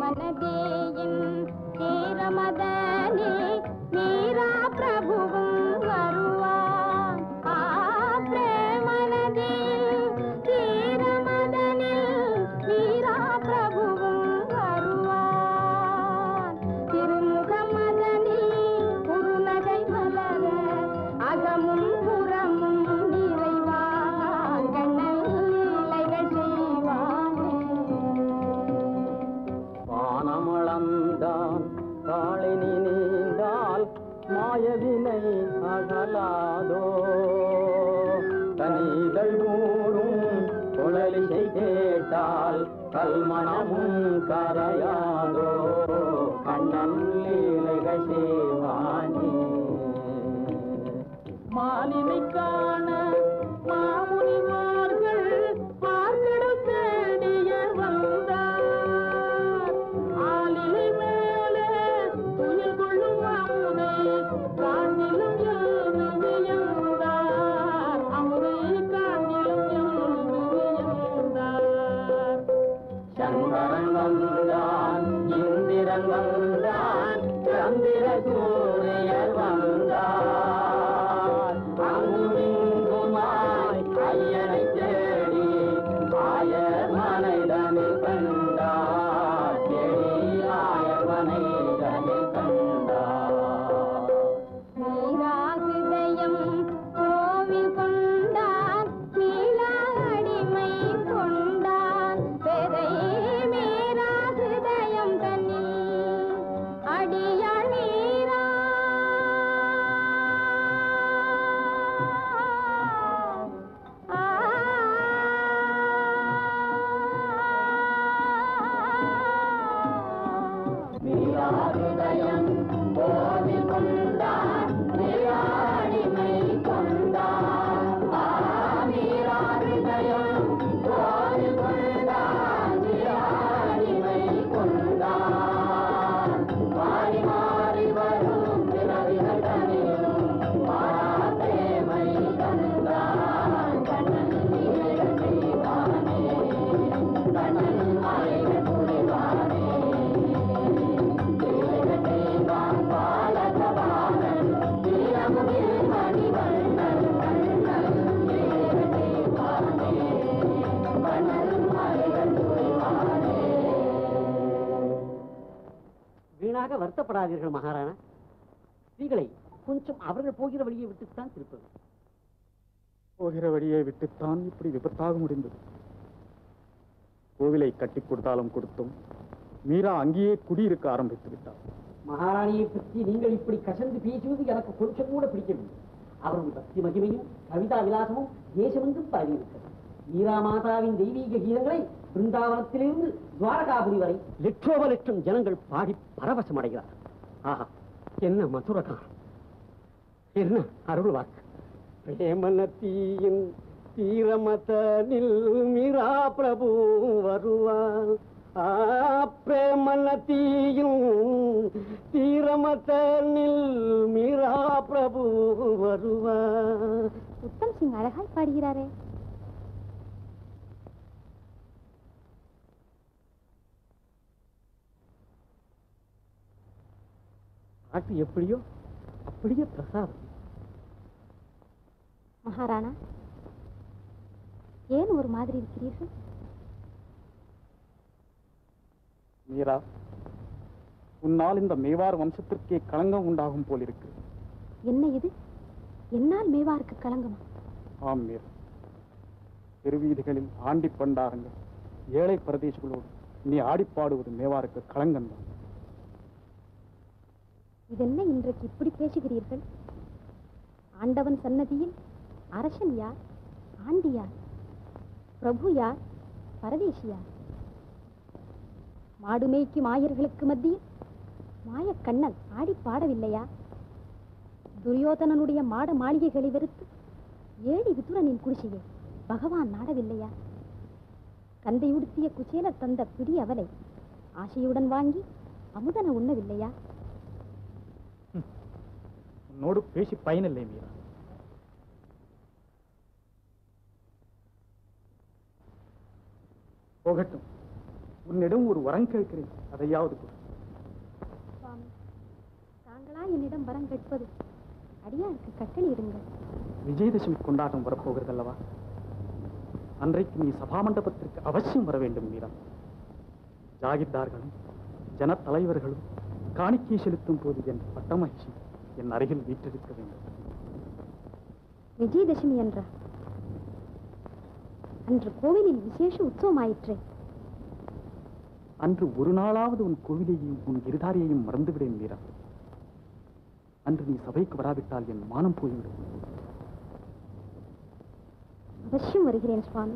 [SPEAKER 1] நதியின் தீரமதனே மீரா பிரபுவும் வருவான் ஆ பிரேம நதியில் தீரமதனில் மீரா பிரபுவும் வருவான் திருமுகமதனில் குறுநகை மலர அகமும் புறமும் நிறைவான் கண்ணல் லீலைகள் செய்வானே
[SPEAKER 5] வானமளந்தான் காளினி நீந்தால் மாயவினை அகலாதோ கனிதழ் கூடும் குழலிசை கேட்டால் கல்மணமும் கரையாதோ கண்ணன் லீலைகள் செய்வானே மாலினை காண மாமுனிமார்கள் பார்க்கடல் தேடிய வந்தார் ஆலிலை மேலே துயில் கொள்ளும் அமுதை காணிலும் எழுந்து வியந்தார் அமுதை காணிலும் எழுந்து வியந்தார் சங்கரன் வந்தான் இந்திரன் வந்தான் சந்திர சூரியர் வந்தார் அங்குமிங்குமாய் ஐயனை தேடி ஆயர் மனைதனில் கண்டார் தேடி ஆயர் மனைதனில் கண்டார்
[SPEAKER 1] மீராகிருதயம் கோவில் கொண்டான் மீளா அடிமை கொண்டான் பெதை மீராகிருதயம் தன்னில் அடியாள் மீரா ஆ
[SPEAKER 5] மீராஹிருதயம் கோவில் கொண்டான் மீராடிமை கொண்டான் ஆ, மீராஹிருதயம் கோவில் கொண்டான் மீராடிமை கொண்டான் மாறி மாறி வரும் பிறவிகள் தனியும் மாறாத்தேமை தந்தான் கண்ணன் நீரல் செய்வானே கண்ணன் மலைகள் புரிவானே
[SPEAKER 3] வீணாக வருத்தப்படாதீர்கள் மகாராணா ஸ்திரீகளை கொஞ்சம் அவர்கள் போகிற வழியை விட்டுத்தான் திருப்பது
[SPEAKER 2] போகிற வழியை விட்டுத்தான் இப்படி விபத்தாக முடிந்தது கோவிலை கட்டி கொடுத்தாலும் கொடுத்தோம் மீரா அங்கேயே குடியிருக்க ஆரம்பித்து விட்டார்
[SPEAKER 3] மகாராணியை பற்றி நீங்கள் இப்படி கசந்து பேசுவது எனக்கு கொஞ்சம் கூட பிடிக்கவில்லை அவருடைய பக்தி மகிமையும் கவிதா விலாசமும் தேசமெங்கும் பரவியிருக்கிறது மீரா மாதாவின் தெய்வீக கீதங்களை பிருந்தாவனத்திலிருந்து துவாரகாபுரி வரை லட்சோப லட்சம் ஜனங்கள் பாடி பரவசம் அடைகிறார் ஆஹா என்ன மதுரகான் என்ன அருள் வாக்கு பிரேமனத்தியின் தீரமதனில் மீரா பிரபு வருவான் ஆ பிரேமனத்தியும் தீரமதனில் மீரா பிரபு வருவான்
[SPEAKER 6] உத்தம் சிங் அழகாய் பாடுகிறாரே
[SPEAKER 3] பாட்டு எப்படியோ அப்படியே பிரசாதம்
[SPEAKER 6] மகாராணா ஏன் ஒரு மாதிரி இருக்கிறீர்கள்
[SPEAKER 2] மீரா உன்னால் இந்த மேவார் வம்சத்திற்கே களங்கம் உண்டாகும் போலிருக்கு
[SPEAKER 6] என்ன இது என்னால் மேவாருக்கு களங்கமா
[SPEAKER 2] ஆம் மீரா தெருவீதிகளில் ஆண்டி பண்டாரங்கள் ஏழை பிரதேசங்களோடு நீ ஆடிப்பாடுவது மேவாருக்கு களங்கம்தான்
[SPEAKER 6] இதென்ன இன்றைக்கு இப்படி பேசுகிறீர்கள் ஆண்டவன் சன்னதியில் அரசன் யார் ஆண்டி யார் பிரபு யார் பரதேசி யார் மாடு மேய்க்கும் ஆயர்களுக்கு மத்தியில் மாயக்கண்ணன் ஆடி பாடவில்லையா துரியோதனனுடைய மாட மாளிகைகளை வெறுத்து ஏழி விதுரனின் குடிசையை பகவான் நாடவில்லையா கந்தை உடுத்திய குச்சேலர் தந்த பிடி அவலை ஆசையுடன் வாங்கி அமுதன உண்ணவில்லையா
[SPEAKER 2] உன்னோடு பேசி பயனில்லை மீரா போகட்டும்
[SPEAKER 5] உன்னிடம் ஒரு வரம் கேட்கிறேன் அதையாவது கொடு
[SPEAKER 6] சுவாமி தாங்களா என்னிடம் வரம் கேட்பது அடியாருக்கு கட்டளையிடுங்கள்
[SPEAKER 5] விஜயதசமி கொண்டாட்டம் வரப்போகிறது அல்லவா அன்றைக்கு நீ சபாமண்டபத்திற்கு அவசியம் வர வேண்டும் மீரா ஜாகிர்தார்களும் ஜனத் தலைவர்களும் காணிக்கை செலுத்தும் போது என் பட்டமகிழ்ச்சி என் அருகில் வீற்றிருக்க வேண்டும்
[SPEAKER 6] விஜயதசமி என்றா அன்று கோவிலில் விசேஷ உற்சவமாயிற்றே
[SPEAKER 5] அன்று ஒரு நாளாவது உன் கோவிலையும் உன் இருதாரியையும் மறந்துவிடேன் மீரா அன்று நீ சபைக்கு வராவிட்டால் என் மானம் போய்விடும்
[SPEAKER 6] அவசியம் வருகிறேன் சுவாமி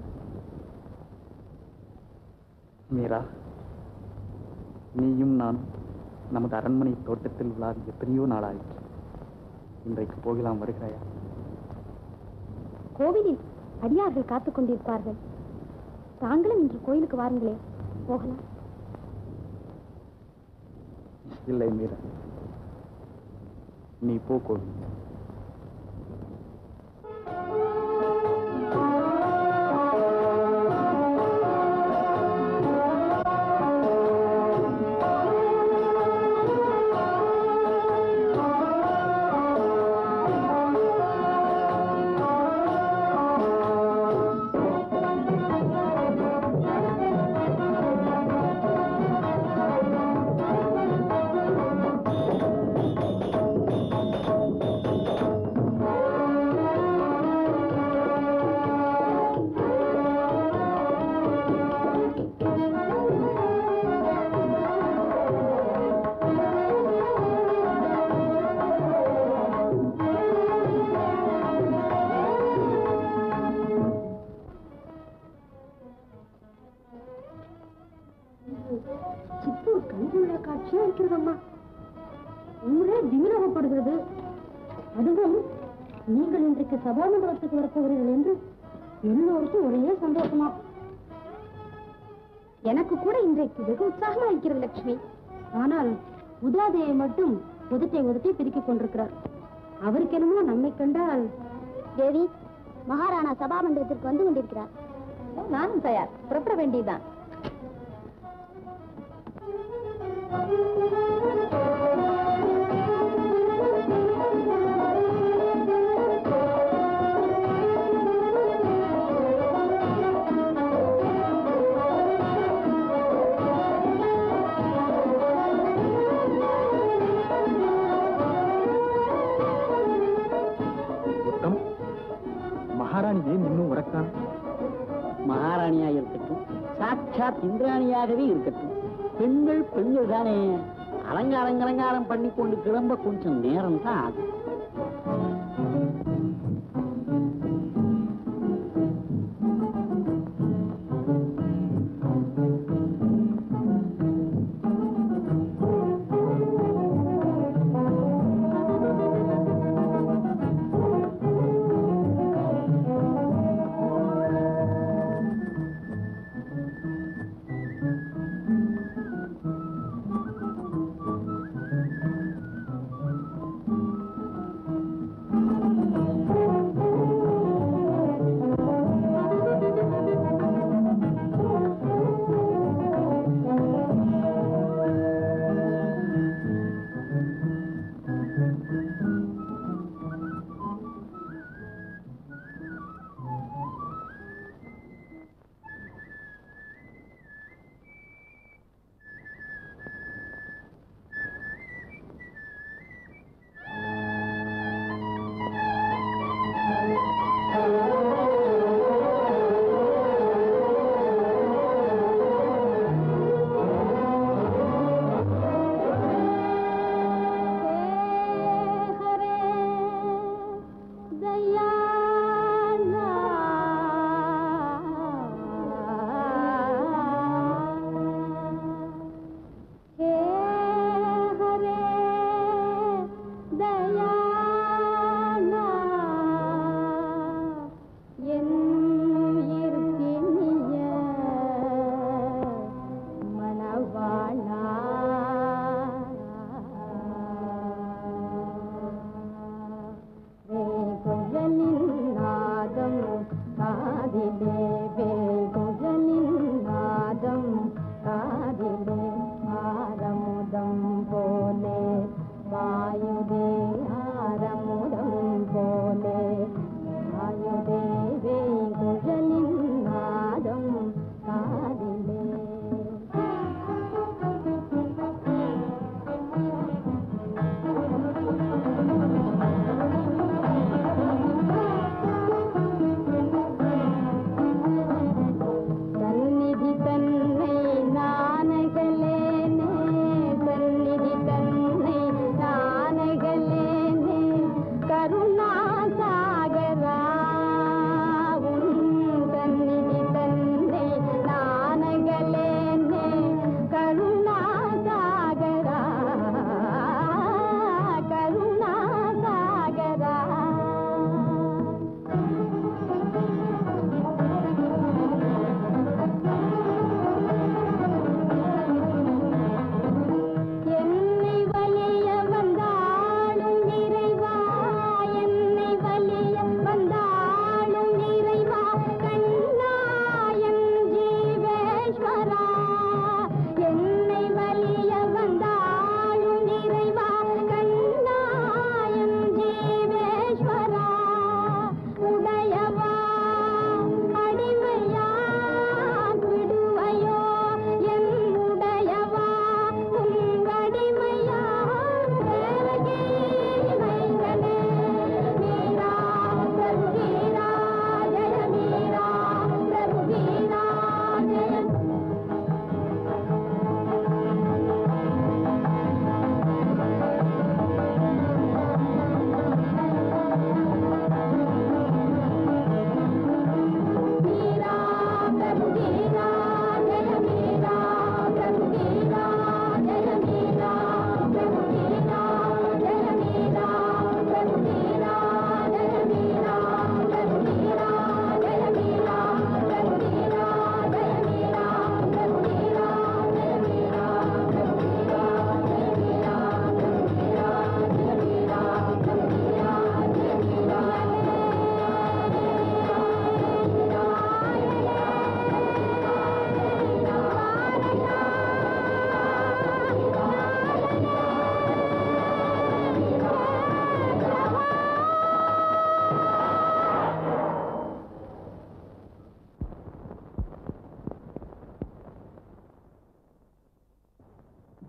[SPEAKER 5] மீரா நீயும் நான் நமது அரண்மனை தோட்டத்தில் விழாது எத்தனையோ நாளாயிற்று இன்றைக்கு போகலாம் வருகிறாயா
[SPEAKER 6] கோவிலில் அடியார்கள் காத்துக் கொண்டிருப்பார்கள் தாங்களும் இன்று கோயிலுக்கு வாருங்களே போகலாம்
[SPEAKER 5] இல்லை மீரா நீ போ கோவில்
[SPEAKER 6] சித்தூர் கண்டுள்ள காட்சியா இருக்கிறதம்மா ஊரே திமிரகப்படுகிறது அதுவும் நீங்கள் இன்றைக்கு சபாமண்டபத்துக்கு வரப்போகிறீர்கள் என்று எல்லோருக்கும் ஒரே சந்தோஷமா எனக்கு கூட இன்றைக்கு வெகு உற்சாகமா இருக்கிறது லட்சுமி ஆனால் உதாதேவி மட்டும் உதட்டை உதட்டை பிரிக்கிக் கொண்டிருக்கிறார் அவருக்கு என்னமோ நம்மை கண்டால்
[SPEAKER 1] தேவி மகாராணா சபாமண்டபத்திற்கு வந்து கொண்டிருக்கிறார்
[SPEAKER 6] நானும் தயார் புறப்பட வேண்டியதுதான்
[SPEAKER 5] உத்தம் மகாராணி ஏன் இன்னும் உறக்கான்
[SPEAKER 3] மகாராணியா இருக்கட்டும் சாட்சாத் இந்திராணியாகவே இருக்கட்டும் பெண்கள் பெண்கள் தானே அலங்காரம் அலங்காரம் பண்ணி கொண்டு கிளம்ப கொஞ்சம் நேரம் தான் ஆகும்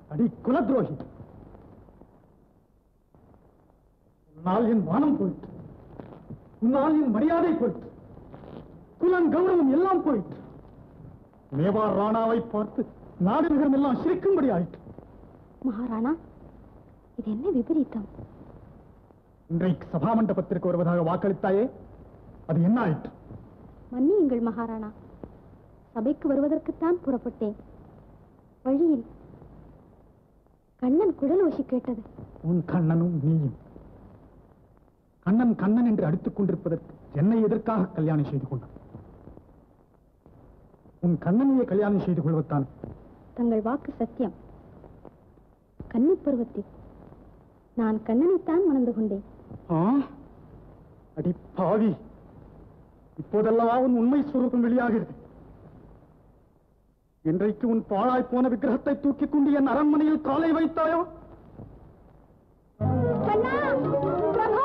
[SPEAKER 5] அடி குலத்ரோகி உன்னால் என் மானம் போயிற்று உன்னால் என் மரியாதை போயிற்று குலம் கௌரவம் எல்லாம் போயிற்று மேவார் ராணாவை பார்த்து நாடு நகரம் எல்லாம் சிரிக்கும்படி ஆயிற்று
[SPEAKER 6] மகாராணா இது என்ன விபரீதம்
[SPEAKER 5] இன்றைக்கு சபா மண்டபத்திற்கு வருவதாக வாக்களித்தாயே அது என்ன ஆயிற்று
[SPEAKER 6] மன்னியுங்கள் மகாராணா சபைக்கு வருவதற்குத்தான் புறப்பட்டேன் வழியில் கண்ணன் குழலோசி கேட்டது
[SPEAKER 5] உன் கண்ணனும் நீயும் கண்ணன் கண்ணன் என்று அடித்துக் கொண்டிருப்பதற்கு என்னை எதற்காக கல்யாணம் செய்து கொண்டான் உன் கண்ணனையே கல்யாணம் செய்து கொள்வத்தான்
[SPEAKER 6] தங்கள் வாக்கு சத்தியம் கன்னிப் பருவத்தில் நான் கண்ணனைத்தான் மணந்து கொண்டேன்
[SPEAKER 5] ஆ? அடி பாவி இப்போதல்லவா உன் உண்மை சுரூபம் வெளியாகிறது இன்றைக்கு உன் பாழாய் போன விக்கிரகத்தை தூக்கிக் கொண்டு என் அரண்மனையில் காலை வைத்தாயோ
[SPEAKER 1] கண்ணா பிரபு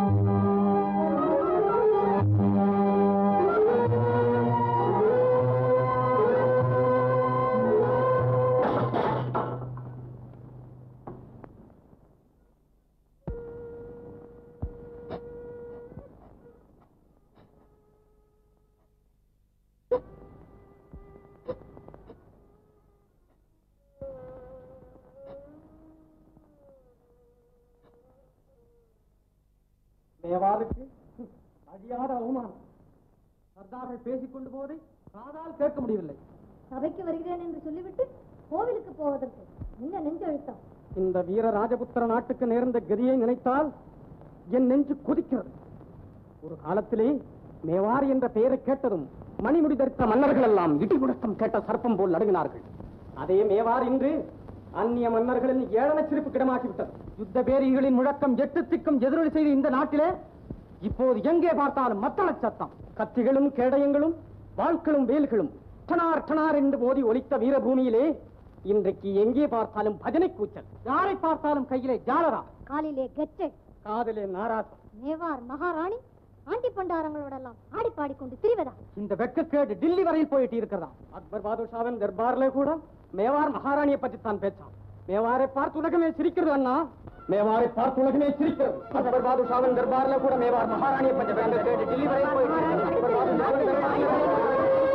[SPEAKER 3] மேவாருக்கு அழியாத அவமானம் சர்தார்கள் பேசிக் கொண்டு போவதை காதால் கேட்க முடியவில்லை
[SPEAKER 1] சபைக்கு வருகிறேன் என்று சொல்லிவிட்டு கோவிலுக்கு போவதற்கு என்ன நெஞ்செழுத்தம்
[SPEAKER 3] இந்த வீர ராஜபுத்திர நாட்டுக்கு நேர்ந்த கதியை நினைத்தால் என் நெஞ்சு கொதிக்கிறது ஒரு காலத்திலே மேவார் என்ற பெயரை கேட்டதும் மணிமுடி தரித்த மன்னர்கள் எல்லாம் இடி முழக்கம் கேட்ட சர்ப்பம் போல் நடுங்கினார்கள் அதே மேவார் இன்று அந்நிய மன்னர்களின் ஏளன சிரிப்புக்கு இடமாக்கிவிட்டது யுத்த பேரிகளின் முழக்கம் எட்டு திக்கும் எதிரொலி செய்த இந்த நாட்டிலே இப்போது எங்கே பார்த்தாலும் மத்தள சத்தம் கத்திகளும் கேடயங்களும் வாழ்க்களும் வேல்களும் டனார் டனார் என்று மோதி ஒலித்த வீரபூமியிலே இன்றைக்கு எங்கே பார்த்தாலும் பஜனை கூச்சல் யாரை பார்த்தாலும் கையிலே ஜாலரா
[SPEAKER 1] காலிலே கெட்டை
[SPEAKER 3] காதலே நாராசம்
[SPEAKER 1] மேவார் மகாராணி ஆண்டி பண்டாரங்களோடெல்லாம் ஆடி பாடிக்கொண்டு திரிவதா
[SPEAKER 3] இந்த வெட்கக்கேடு டில்லி வரையில் போயிட்டு இருக்கிறதா அக்பர் பாதுஷாவின் தர்பார்ல கூட மேவார் மகாராணியை பற்றி தான் பேச்சான் மேவாரை பார்த்து உலகமே சிரிக்கிறது அண்ணா மேவாரை பார்த்து உலகமே சிரிக்கிறது அக்பர் பாதுஷாவின் தர்பார்ல கூட மேவார் மகாராணியை பற்றி வெட்கக்கேடு டில்லி வரையில் போயிட்டு இருக்கிறது. அக்பர் பாதுஷாவின் தர்பார்ல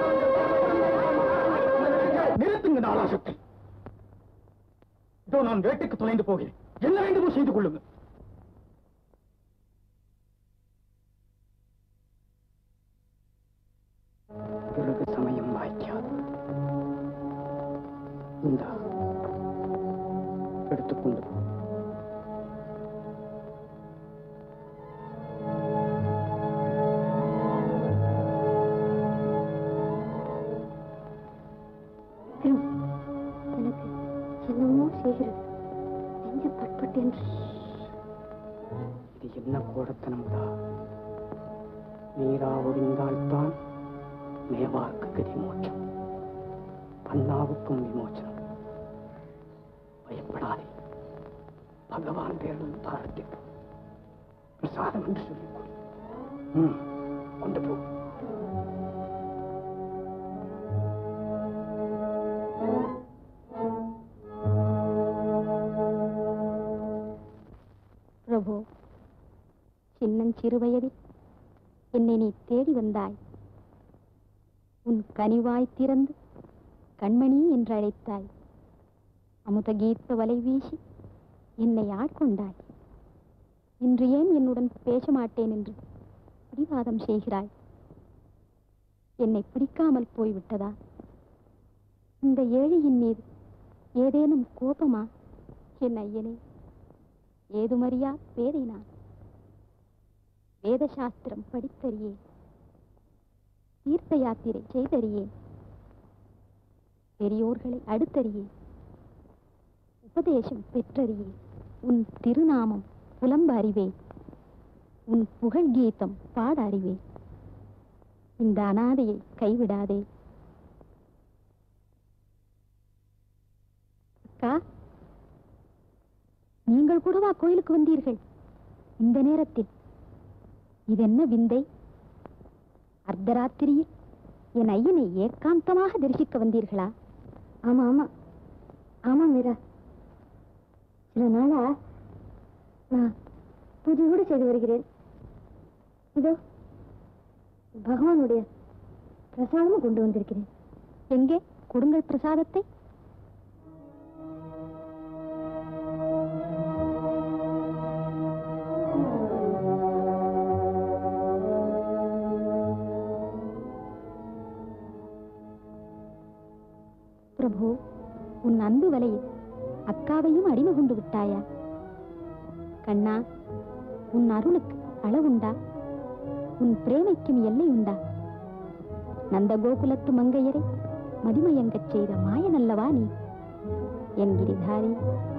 [SPEAKER 5] நிறுத்துங்க நாளாசத்தை இதோ நான் வேட்டைக்கு தொலைந்து போகிறேன் என்ன வேண்டுமோ செய்து கொள்ளுங்கள்
[SPEAKER 3] பிறகு சமயம் வாய்க்காது இந்த எடுத்துக்கொண்டு போ.
[SPEAKER 6] எனக்கு என்னமோ செய்கிறது நெஞ்சு பட்பட்டென்று
[SPEAKER 3] இது என்ன கோடத்தனம்டா நீரா ஒழிந்தால்தான் மேவார்க்கு கதி மோட்சம் அண்ணாவுக்கும் விமோச்சனம் பயப்படாதே பகவான் பேரும் பாரத்திற்கு பிரசாதம் என்று சொல்லிக் கொள். ம், கொண்டு போ
[SPEAKER 6] பிரபு சின்னஞ்சிறு வயதில் என்னை நீ தேடி வந்தாய் உன் கனிவாய் திறந்து கண்மணி என்று அழைத்தாய் அமுத கீத்த வலை வீசி என்னை ஆட்கொண்டாய் இன்று ஏன் என்னுடன் பேச மாட்டேன் என்று பிடிவாதம் செய்கிறாய் என்னை பிடிக்காமல் போய்விட்டதா இந்த ஏழையின் மீது ஏதேனும் கோபமா என் ஐயனே ஏதுமறியா பேதை நான் வேத சாஸ்திரம் படித்தறியேன் தீர்த்த யாத்திரை செய்தறியேன் பெரியோர்களை அடுத்தறியேன் உபதேசம் பெற்றறியேன் உன் திருநாமம் புலம்ப அறிவேன் உன் புகழ் கீதம் பாட அறிவேன் இந்த அனாதையை கைவிடாதே அக்கா நீங்கள் கூடவா கோயிலுக்கு வந்தீர்கள் இந்த நேரத்தில் இதென்ன விந்தை அர்த்தராத்திரியில் என் ஐயனை ஏகாந்தமாக தரிசிக்க வந்தீர்களா ஆமா ஆமா ஆமா மீரா
[SPEAKER 1] சில நாளா நான் பூஜை கூட செய்து வருகிறேன் இதோ பகவானுடைய பிரசாதமும் கொண்டு வந்திருக்கிறேன்
[SPEAKER 6] எங்கே கொடுங்கள் பிரசாதத்தை பிரபு உன் அன்பு வலையில் அக்காவையும் அடிமை கொண்டு விட்டாயா கண்ணா உன் அருளுக்கு அளவுண்டா உன் பிரேமைக்கும் எல்லை உண்டா நந்த கோகுலத்து மங்கையரை மதிமயங்கச் செய்த மாயனல்லவா நீ என் கிரிதாரி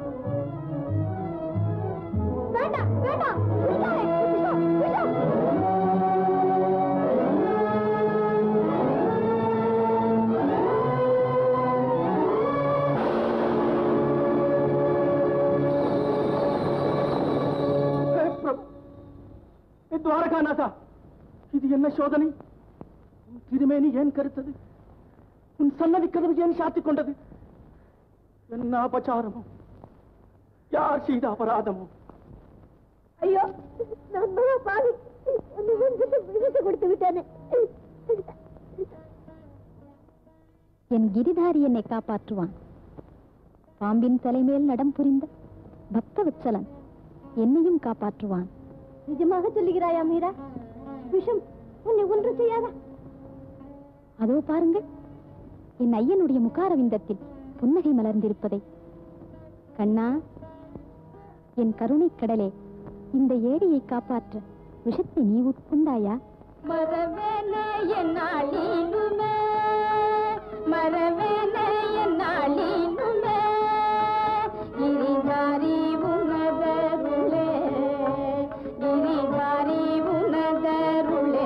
[SPEAKER 1] வேண்டாம் வேண்டாம் விட்டாரே, விட்டோ, விட்டோ.
[SPEAKER 4] துவாரகாநாதா இது என்ன சோதனை உன் திருமேனி ஏன் கருத்தது உன் சன்னதி கதவு ஏன் சாத்திக் கொண்டது என்ன அபச்சாரமோ யார் செய்த அபராதமோ
[SPEAKER 1] ஐயோ நான் மகா பாவி உன்னை வந்துட்டு விடுதலை கொடுத்து விட்டேனே
[SPEAKER 6] என் கிரிதாரி என்னை காப்பாற்றுவான் பாம்பின் தலைமேல் நடம் புரிந்த பக்தவத்சலன் என்னையும் காப்பாற்றுவான்
[SPEAKER 1] நிஜமாக சொல்லுகிறாயா மீரா விஷம் உன்னை ஒன்று செய்யாதா
[SPEAKER 6] அதோ பாருங்கள் என் ஐயனுடைய முகாரவிந்தத்தில் புன்னகை மலர்ந்திருப்பதை கண்ணா என் கருணைக் கடலே இந்த ஏடியை காப்பாற்ற விஷத்தை நீ உட்கொண்டாயா
[SPEAKER 1] மரவேன என்னாலினுமே மரவேன என்னாலினுமே கிரிதாரி உனதருளே கிரிதாரி உனதருளே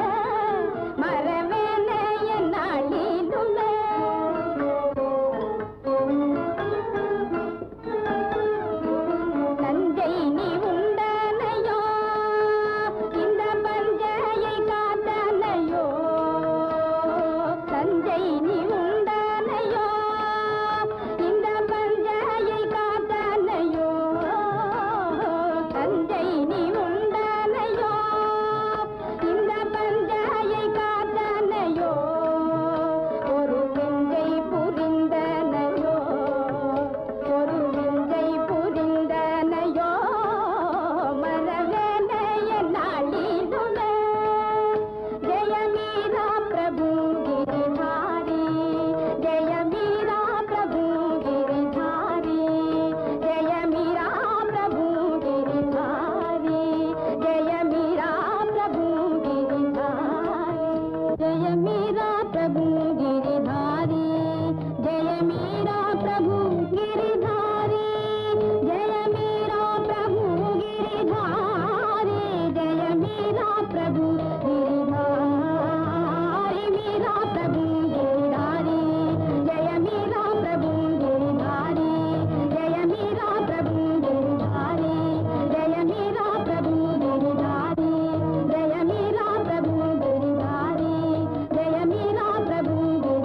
[SPEAKER 1] மரவேன என்னாலினுமே தஞ்சை நீ உண்டனையோ இந்த பஞ்சையை காத்தனையோ தஞ்சை நீ உண்டனையோ இந்த பஞ்சையை காத்தனையோ தஞ்சை நீ உண்டனையோ இந்த பஞ்சையை காத்தனையோ ஒரு விஞ்சை புரிந்தனையோ ஒரு விஞ்சை புரிந்தனையோ மரவேனைய நாளிலுமே ஜெய மீரா பிரபு கிரிதாரி ஜெய மீரா பிரபு கிரிதாரி ஜெய மீரா பிரபு கிரிதாரி ஜெய மீரா பிரபு கிரிதாரி ஜெய மீரா பிரபு கிரிதாரி ஜெய மீரா பிரபு கிரிதாரி ஜெய மீரா பிரபு கிரிதாரி ஜெய மீரா பிரபு கிரிதாரி மீரா பிரபு கிரிதாரி ஜெய மீரா பிரபு கிரிதாரி ஜெய மீரா பிரபு கிரிதாரி ஜெய மீரா பிரபு கிரிதாரி ஜெய மீரா பிரபு கிரிதாரி ஜெய மீரா பிரபு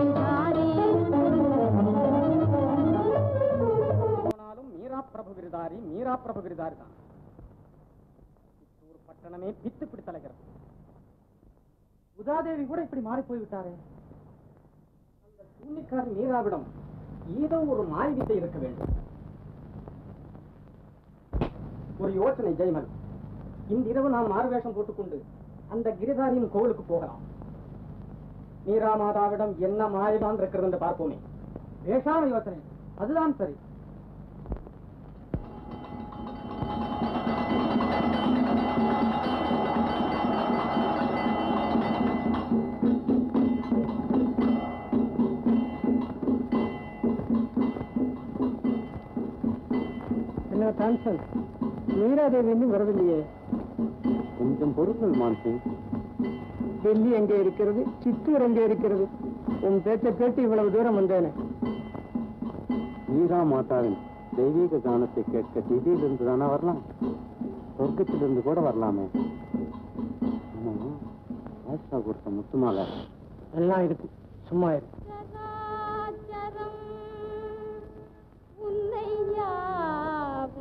[SPEAKER 1] கிரிதாரி
[SPEAKER 3] போனாலும் மீரா பிரபு விருதாரி மீரா பிரபு விருதாரி தான் ஒரு பட்டணமே பித்து பிடித்தலைகிறது உதாதேவி கூட இப்படி மாறி போய்விட்டாரே அந்த சூன்னிக்காரி மீராவிடம் ஏதோ ஒரு மாய் வித்தை இருக்க வேண்டும் ஒரு யோசனை ஜெயமல் இன்றிரவு நாம் மாறுவேஷம் போட்டுக்கொண்டு அந்த கிரிதாரியின் கோவிலுக்கு போகலாம் மீரா மாதாவிடம் என்ன மாயதான் இருக்கிறது என்று பார்ப்போமே பேசாம யோசனை அதுதான் சரி என்ன கான்சன் மீராதேவி இன்னும் வரவில்லையே
[SPEAKER 4] கொஞ்சம் பொருட்கள் மான்சிங்
[SPEAKER 3] டெல்லி எங்கே இருக்கிறது சித்தூர் எங்கே இருக்கிறது உன் பேச்சை கேட்டு இவ்வளவு தூரம் வந்தேனே
[SPEAKER 4] மீரா மாதாவின் தெய்வீக கானத்தை கேட்க திதியிலிருந்து தானே வரலாம் சொர்க்கத்திலிருந்து கூட வரலாமே ஆமா, ஆயிஷா கொடுத்த முத்துமாலை
[SPEAKER 3] எல்லாம் இருக்கு சும்மா இருக்கு
[SPEAKER 1] சராச்சரம் உன்னை யாவ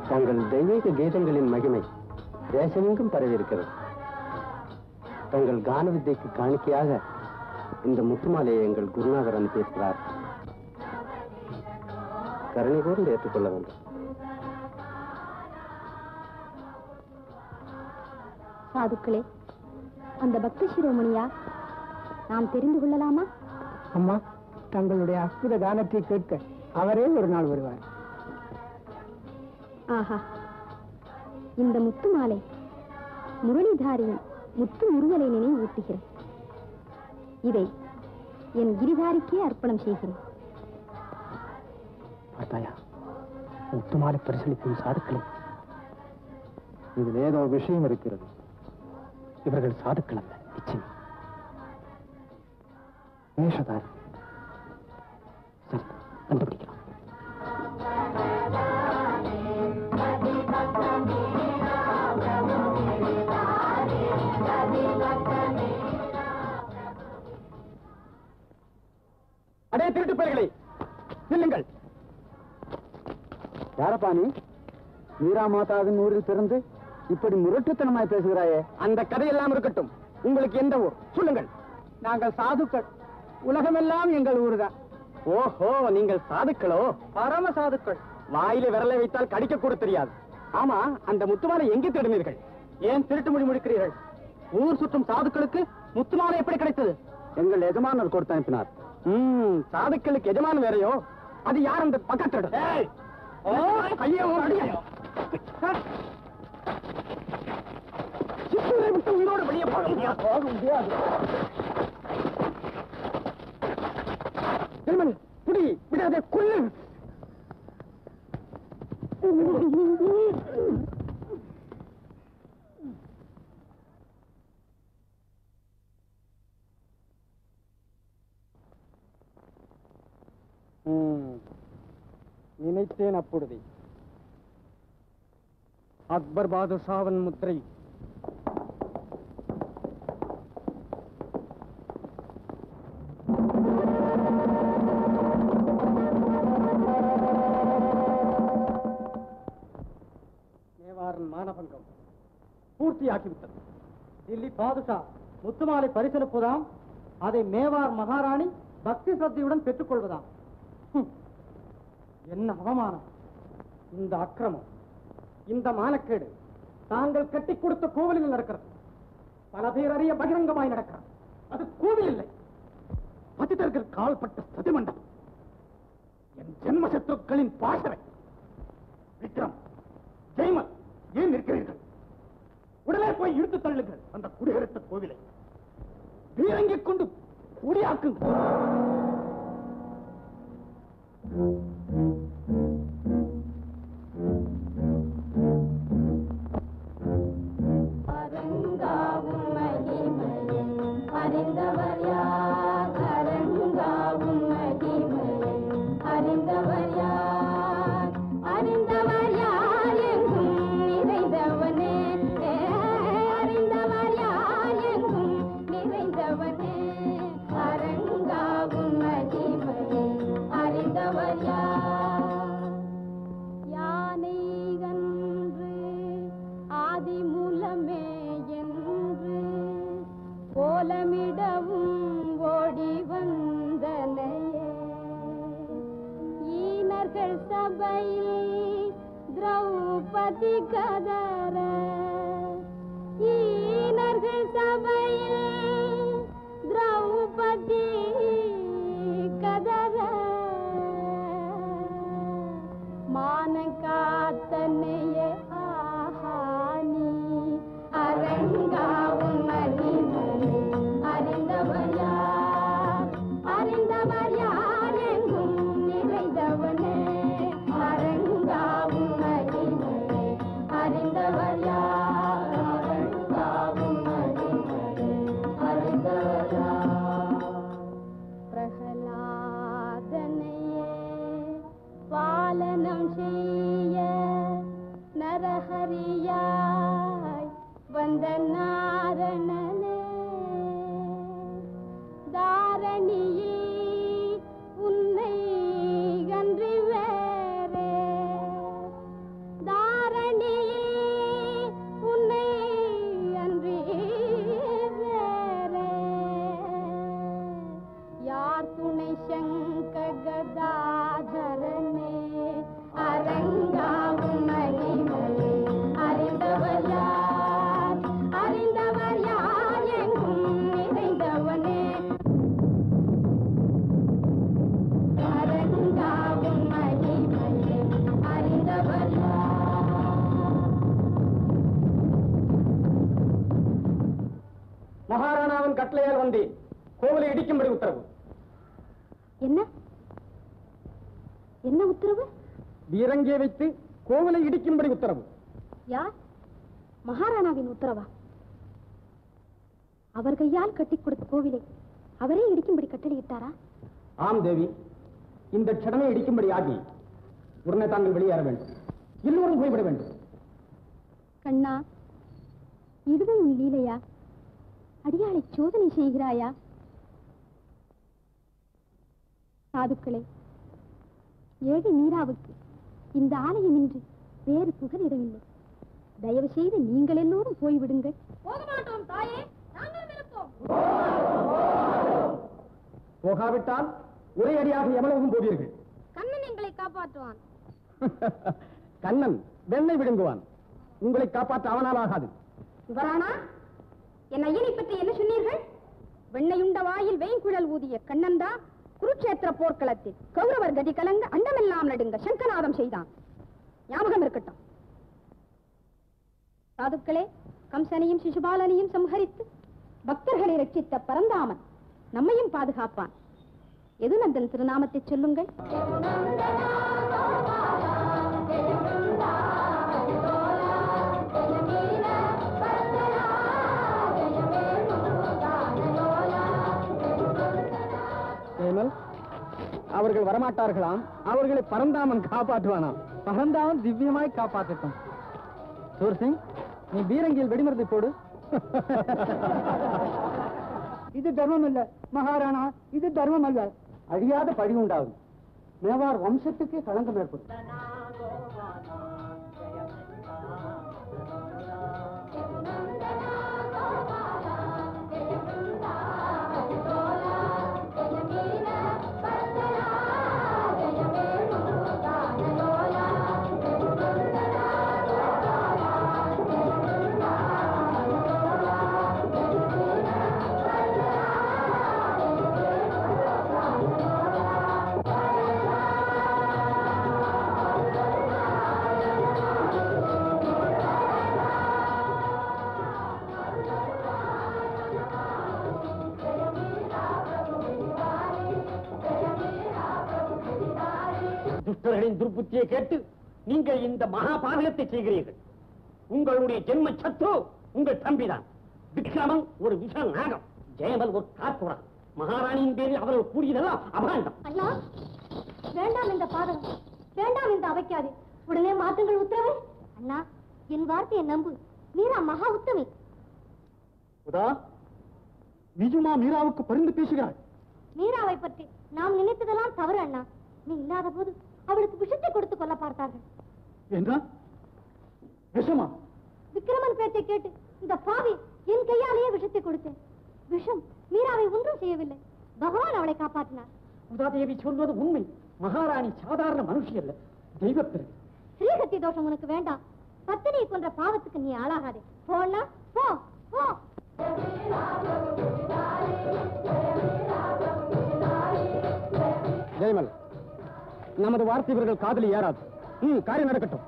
[SPEAKER 7] தங்கள் தெய்வீக கீதங்களின் மகிமை தேசமெங்கும் பரவி இருக்கிறது தங்கள் கான வித்தைக்கு காணிக்கையாக இந்த முத்துமாலையை எங்கள் குருநாதர் அனுப்பியிருக்கிறார் கருணை கூர்ந்து ஏற்றுக்கொள்ள வேண்டும்
[SPEAKER 6] சாதுக்களே அந்த பக்தி சிரோமணியா நாம் தெரிந்து கொள்ளலாமா
[SPEAKER 8] அம்மா தங்களுடைய அற்புத கானத்தை கேட்க அவரே ஒரு நாள் வருவார்
[SPEAKER 6] ஆஹா இந்த முத்து மாலை முரளிதாரியின் முத்து முருகலை நினைவூட்டுகிறேன் இதை என் கிரிதாரிக்கே அர்ப்பணம் செய்கிறேன்
[SPEAKER 8] பார்த்தாயா முத்துமாலை பரிசளிக்கும் சாதுக்களை
[SPEAKER 7] இதில் ஏதோ விஷயம் இருக்கிறது
[SPEAKER 8] இவர்கள் சாதுக்கள் அல்ல நிச்சயம் வேஷதாரி சரி கண்டுபிடிக்கலாம்
[SPEAKER 3] அடே திருட்டு பயல்களே நில்லுங்கள்
[SPEAKER 7] யாரப்பா நீ மீரா மாதாவின் ஊரில் பிறந்து இப்படி முரட்டுத்தனமாய் பேசுகிறாயே
[SPEAKER 3] அந்த கதையெல்லாம் இருக்கட்டும் உங்களுக்கு எந்த ஊர் சொல்லுங்கள்
[SPEAKER 8] நாங்கள் சாதுக்கள் உலகமெல்லாம் எங்கள் ஊர்தான்
[SPEAKER 3] ஓஹோ நீங்கள் சாதுக்களோ
[SPEAKER 8] பரம சாதுக்கள்
[SPEAKER 3] வாயில விரலை வைத்தால் கடிக்க கூட தெரியாது ஆமா அந்த முத்துமாலை எங்கே தேடினீர்கள் ஏன் திருட்டு மொழி முடிக்கிறீர்கள் ஊர் சுற்றும் சாதுக்களுக்கு முத்துமாலை எப்படி கிடைத்தது
[SPEAKER 7] எங்கள் எஜமானர் கொடுத்து அனுப்பினார்
[SPEAKER 3] ம் சாதுக்களுக்கு எஜமான் வேறையோ அது யார் அந்த பக்கத்து கையை அடியா சித்தூரை விட்டு உயிரோடு வெளியே போக முடியாது போக முடியாது திருமண் புடி விடாதே கொல்லு நினைத்தேன் அப்பொழுதே அக்பர் பாதுஷாவன் முத்திரை மேவாரன் மானபங்கம் பூர்த்தியாக்கிவிட்டது தில்லி பாதுஷா முத்துமாலை பரிசளிப்பதாம் அதை மேவார் மகாராணி பக்தி சக்தியுடன் பெற்றுக்கொள்வதாம் ஹம். என்ன அவமானம் இந்த அக்கிரமம் இந்த மானக்கேடு தாங்கள் கட்டி கொடுத்த கோவிலில் நடக்கிறது பல பேர் அறிய பகிரங்கமாய் நடக்கிறது அது கோவில் இல்லை பதிதர்கள் கால்பட்ட சதிமண்டபம் என் ஜென்ம சத்துருக்களின் பாசறை விக்ரம் ஜெய்மல் ஏன் நிற்கிறீர்கள் உடனே போய் இழுத்து தள்ளுங்கள் அந்த குடியரசு கோவிலை வீரங்கிக் கொண்டு குடியாக்குங்கள்
[SPEAKER 1] அரங்காவும் மகிமையின் அறிந்தவர் யார் அரங்காவும் மகிமையின் அறிந்தவர் யார் அறிந்தவர் யார் எங்கும் நிறைந்தவனே ஏ, அறிந்தவர் யார் எங்கும் நிறைந்தவனே அரங்காவும் மகிமையின் அறிந்தவர் யார் யானை கன்று ஆதிமூலமே என்று கோலமிடவும் ஓடி வந்தனையே ஈனர்கள் சபையில் திரௌபதி கதற ஈனர்கள் சபையில் திரௌபதி கதற மான காத்தனையே ஆஹானி அரங்காவும் மகிமனே அறிந்தவர் யார் அறிந்தவர் யார் எங்கும் நிறைந்தவனே அரங்காவும் மகிமனே அறிந்தவர் யார் அரங்காவும் மகிமனே அறிந்தவர் யார் பிரகலாதனையே பாலனம் செய்ய நர
[SPEAKER 3] கட்டளையால் வந்தேன் கோவிலை இடிக்கும்படி உத்தரவு
[SPEAKER 6] என்ன என்ன உத்தரவு
[SPEAKER 3] வீரங்கே வைத்து கோவிலை இடிக்கும்படி உத்தரவு
[SPEAKER 6] யார் மகாராணாவின் உத்தரவா அவர் கையால் கட்டிக் கொடுத்த கோவிலை அவரே இடிக்கும்படி கட்டளையிட்டாரா
[SPEAKER 3] ஆம் தேவி இந்த க்ஷணமே இடிக்கும்படி ஆகி உடனே தாங்கள் வெளியேற வேண்டும் எல்லோரும் போய்விட வேண்டும்
[SPEAKER 6] கண்ணா இதுவும் உன் லீலையா அடியாளை சோதனை செய்கிறாயா சாதுக்களே ஏழை மீராவுக்கு இந்த ஆலயமின்றி வேறு புகலிடமில்லை தயவு செய்து நீங்கள் எல்லோரும் போய்விடுங்கள் போகமாட்டோம் தாயே நாங்களும் இருப்போம்
[SPEAKER 3] போகாவிட்டால் ஒரே அடியாக எவ்வளவும் போவீர்கள்
[SPEAKER 6] கண்ணன் எங்களை காப்பாற்றுவான்
[SPEAKER 3] கண்ணன் வெண்ணை விழுங்குவான் உங்களை காப்பாற்ற அவனால் ஆகாது
[SPEAKER 6] யுவரானா என் ஐயனை பற்றி என்ன சொன்னீர்கள் வெண்ணையுண்ட வாயில் வேங்குழல் ஊதிய கண்ணன் தான் குருட்சேத்திர போர்க்களத்தில் கௌரவர் கதி கலங்க அண்டமெல்லாம் நடுங்க சங்கநாதம் செய்தான் ஞாபகம் இருக்கட்டும் சாதுக்களே கம்சனையும் சிசுபாலனையும் சம்ஹரித்து பக்தர்களை ரட்சித்த பரந்தாமன் நம்மையும் பாதுகாப்பான் எதுநந்தன் திருநாமத்தை சொல்லுங்கள்
[SPEAKER 3] ஏமல் அவர்கள் வரமாட்டார்களாம் அவர்களை பரந்தாமன் காப்பாற்றுவானாம் பரந்தாமன் திவ்யமாய் காப்பாற்றட்டும் சூர்சிங் நீ பீரங்கியில் வெடிமருந்தை போடு
[SPEAKER 8] இது தர்மம் அல்ல மகாராணா இது தர்மம் அல்ல
[SPEAKER 3] அழியாத பழி உண்டாகும் மேவார் வம்சத்துக்கு களங்கம் ஏற்படும் துஷ்டர்களின் துர்புத்தியை கேட்டு நீங்கள் இந்த மகா பாதகத்தை செய்கிறீர்கள் உங்களுடைய ஜென்ம சத்ரு உங்கள் தம்பிதான் விக்ரமன் ஒரு விஷ நாகம் ஜெயமல் ஒரு காத்துடன் மகாராணியின் பேரில் அவர்கள் கூறியதெல்லாம் அபாண்டம்
[SPEAKER 1] அண்ணா வேண்டாம் இந்த பாதகம் வேண்டாம் இந்த அவைக்காது உடனே மாற்றுங்கள் உத்தரவு அண்ணா என் வார்த்தையை நம்பு மீரா மகா உத்தமி
[SPEAKER 3] உதா நிஜமா மீராவுக்கு பரிந்து பேசுகிறாள்
[SPEAKER 1] மீராவை பற்றி நாம் நினைத்ததெல்லாம் தவறு அண்ணா நீ இல்லாத போது அவளுக்கு விஷத்தை கொடுத்து கொள்ள பார்த்தார்கள்
[SPEAKER 3] என்றா விஷமா
[SPEAKER 1] விக்ரமன் பேச்சை கேட்டு இந்த பாவி என் கையாலேயே விஷத்தை கொடுத்தேன் விஷம் மீராவை ஒன்றும் செய்யவில்லை பகவான் அவளை காப்பாற்றினார்
[SPEAKER 3] உதாதேவி சொல்வது உண்மை மகாராணி சாதாரண மனுஷி அல்ல தெய்வப்பிறகு
[SPEAKER 1] ஸ்ரீஹத்தி தோஷம் உனக்கு வேண்டாம் பத்தினியை கொன்ற பாவத்துக்கு நீ ஆளாகாதே போனா போ போ
[SPEAKER 3] ஜெயமல் நமது வார்த்தை இவர்கள் காதலி ஏறாது ம் காரியம் நடக்கட்டும்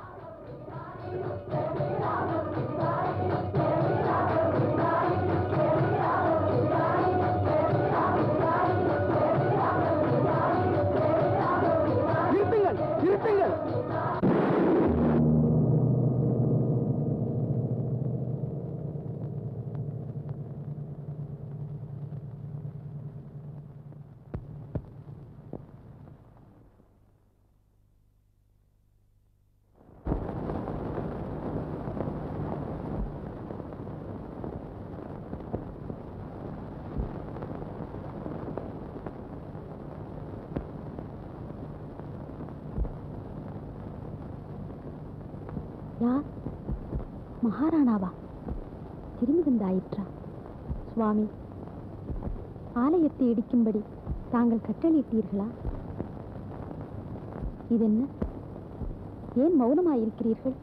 [SPEAKER 3] நிறுத்துங்கள் நிறுத்துங்கள்
[SPEAKER 6] யார் மகாராணாவா திரும்பி வந்தாயிற்றா சுவாமி ஆலயத்தை இடிக்கும்படி தாங்கள் கட்டளையிட்டீர்களா இதென்ன ஏன் மௌனமாயிருக்கிறீர்கள்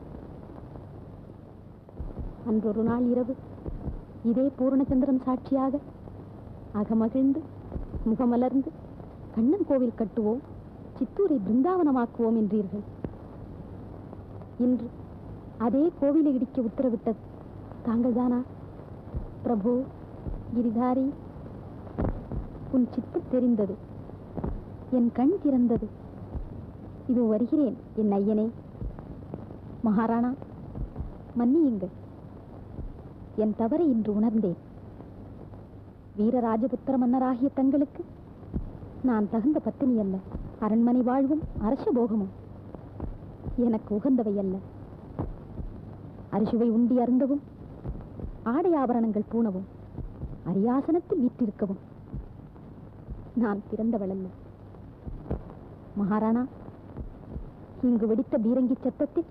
[SPEAKER 6] அன்றொரு நாள் இரவு இதே பூர்ணச்சந்திரன் சாட்சியாக அகமகிழ்ந்து முகமலர்ந்து கண்ணன் கோவில் கட்டுவோம் சித்தூரை பிருந்தாவனமாக்குவோம் என்றீர்கள் இன்று அதே கோவிலை இடிக்க உத்தரவிட்டது தாங்கள் தானா பிரபு கிரிதாரி உன் சித்து தெரிந்தது என் கண் திறந்தது இது வருகிறேன் என் ஐயனே மகாராணா மன்னியுங்கள் என் தவறை இன்று உணர்ந்தேன் வீரராஜபுத்திர மன்னராகிய தங்களுக்கு நான் தகுந்த பத்தினி அல்ல அரண்மனை வாழ்வும் அரச போகமும் எனக்கு உகந்தவை அல்ல அரிசுவை உண்டி அருந்தவும் ஆடை ஆபரணங்கள் பூணவும் அரியாசனத்தில் வீற்றிருக்கவும் நான் பிறந்தவள் அல்ல மகாராணா இங்கு வெடித்த பீரங்கி சத்தத்தில்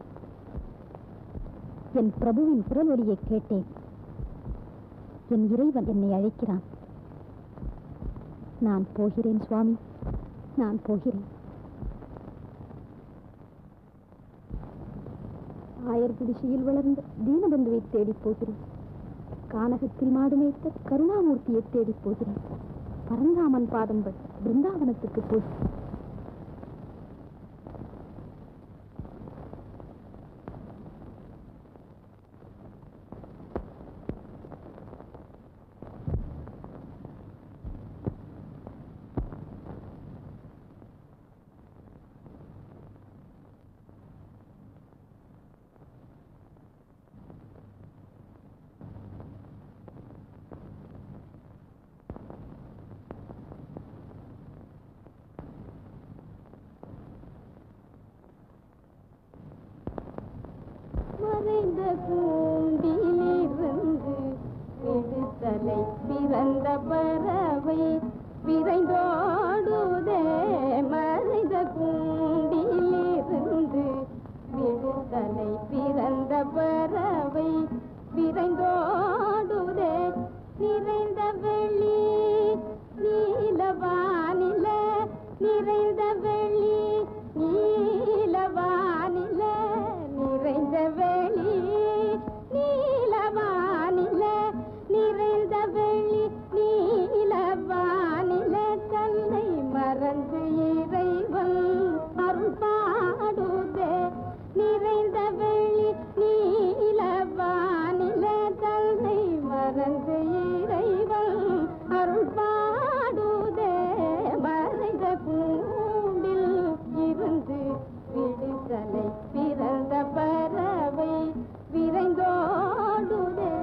[SPEAKER 6] என் பிரபுவின் குரல் ஒலியை கேட்டேன் என் இறைவன் என்னை அழைக்கிறான் நான் போகிறேன் சுவாமி நான் போகிறேன் ஆயர் குடிசையில் வளர்ந்த தீனபந்துவை தேடிப் போகிறேன் கானகத்தில் மாடுமேய்த்த கருணாமூர்த்தியை தேடிப் போகிறேன் பரந்தாமன் பாதம்பல் பிருந்தாவனத்துக்கு போய்
[SPEAKER 1] மறைந்த கூண்டிலிருந்து விடுதலை பிறந்த பறவை விரைந்தோடுதே மறைந்த கூண்டிலிருந்து விடுதலை பிறந்த பறவை விரைந்தோடுதே நிறைந்த வெளி நீலவானில நிறைந்த வெளி நீலவானில நிறைந்த வெளி நீலவானில நிறைந்த வெளி நீலவானில தன்னை மறந்து இறைவன் அருள் பாடுதே நிறைந்த வெளி நீலவானில தன்னை மறந்து இறைவன் அருள் பாடுதே மறைந்த கூண்டில் இருந்து விடுதலை பிறந்த பறவை விரைந்தோடுதே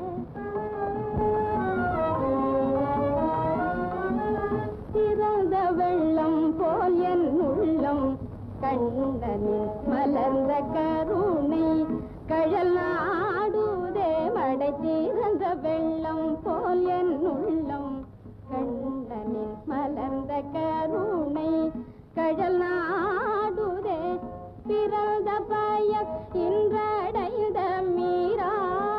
[SPEAKER 1] திறந்த வெள்ளம் போல் என் உள்ளம் கண்ணனின் மலர்ந்த கருணை கழல் நாடுதே மடை திறந்த வெள்ளம் போல் என் உள்ளம் கண்ணனின் மலர்ந்த கருணை கழல் நாடுதே பிறந்த பயம் இன்றடைந்த மீரா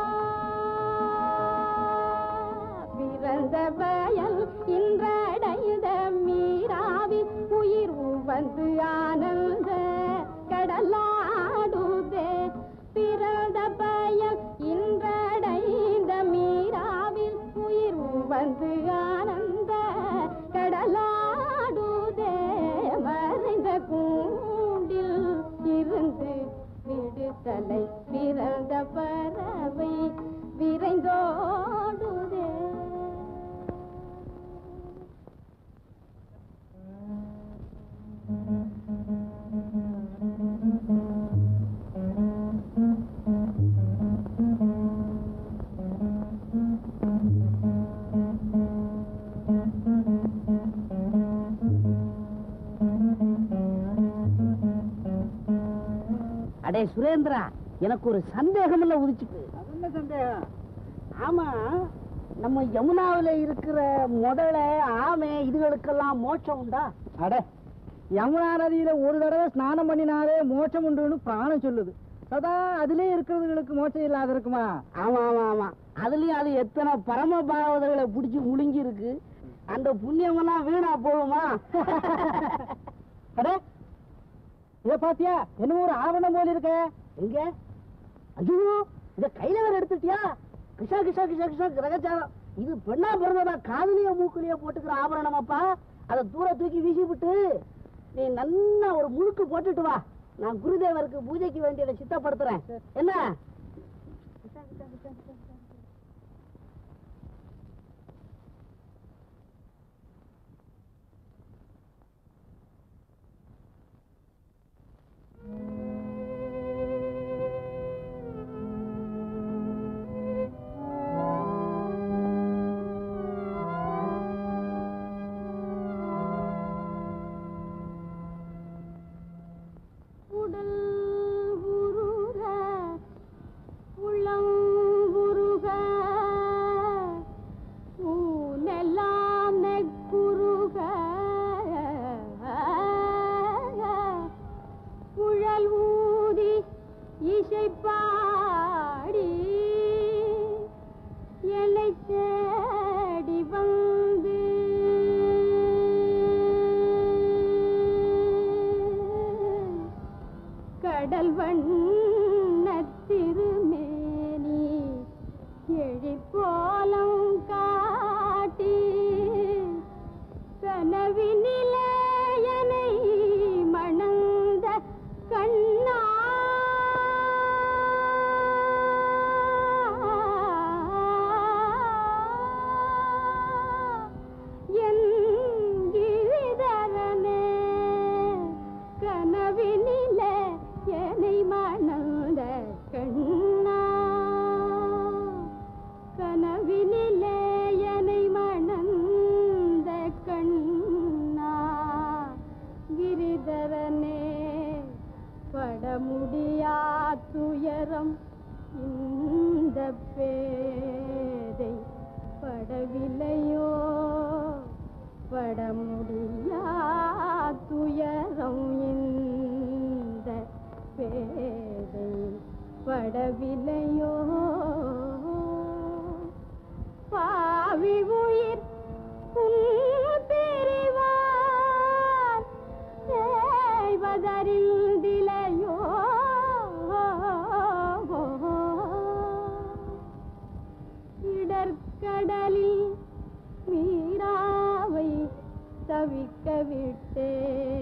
[SPEAKER 1] பிறந்த பயல் இன்றடைந்த மீராவில் உயிர் வந்து ஆனந்த கடலாடுதே பிறந்த பயல் இன்றடைந்த மீராவில் உயிர் வந்து ஆனந்த கடலாடுதே மறைந்த கூண்டில் இருந்து விடுதலை பிறந்த பறவை விரைந்தோடுதே
[SPEAKER 3] அடே சுரேந்திரா எனக்கு ஒரு சந்தேகம் இல்ல உதிச்சுட்டு என்ன சந்தேகம் ஆமா நம்ம யமுனாவில இருக்கிற முதல ஆமை இதுகளுக்கெல்லாம் மோட்சம் உண்டா
[SPEAKER 8] அட யமுனா நதியில ஒரு தடவை ஸ்நானம் பண்ணினாலே மோட்சம் உண்டுன்னு பிராணம் சொல்லுது சதா அதிலே இருக்கிறதுகளுக்கு மோட்சம் இல்லாத இருக்குமா
[SPEAKER 3] ஆமா ஆமா ஆமா அதுலயும் அது எத்தனை பரம பாகவதர்களை பிடிச்சி முழுங்கி இருக்கு அந்த புண்ணியமெல்லாம் வீணா போகுமா
[SPEAKER 8] அட இத பாத்தியா என்னமோ ஒரு ஆவணம் போல இருக்க
[SPEAKER 3] எங்க ஐயோ இத கையில வேற எடுத்துட்டியா கிஷா கிஷா கிஷா கிஷா கிரகச்சாரம் இது பெண்ணா பிறந்ததா காதுலயோ மூக்குலயோ போட்டுக்கிற ஆபரணமாப்பா அதை தூர தூக்கி வீசி விட்டு நீ நல்லா ஒரு முழுக்கு போட்டுட்டு வா நான் குருதேவருக்கு பூஜைக்கு வேண்டியதை சித்தப்படுத்துறேன் என்ன
[SPEAKER 1] கடல் வண்ண திருமேனி எழிப்போலம் காட்டி கனவினிலையனை மணந்த கண்ணா என் கிரிதரனே கனவினில என்னை மணந்த கண்ணா கனவினிலே என்னை மணந்த கண்ணா கிரிதரனே பட முடியா துயரம் இந்த பேதை படவில்லையோ பட முடியா துயரம் இந்த பேதை படவில்லையோ பாவி உயிர் உன் பிரிவார் செய்வதறிந்திலையோ இடர்கடலில் மீராவை தவிக்க விட்டே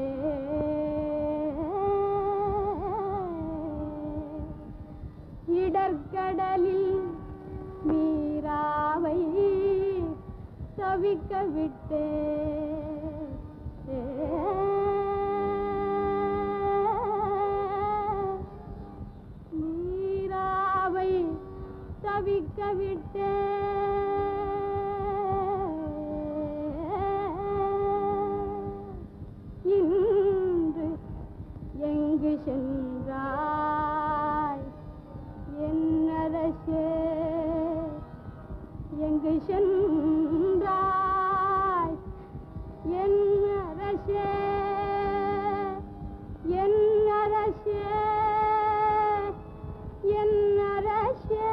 [SPEAKER 1] இடர்கடலில் மீராவை தவிக்க விட்டே மீராவை தவிக்க விட்டே இன்று எங்கு சென்றாய் என்னரசே எங்கு சென்றாய் என்னரசே என்னரசே என்னரசே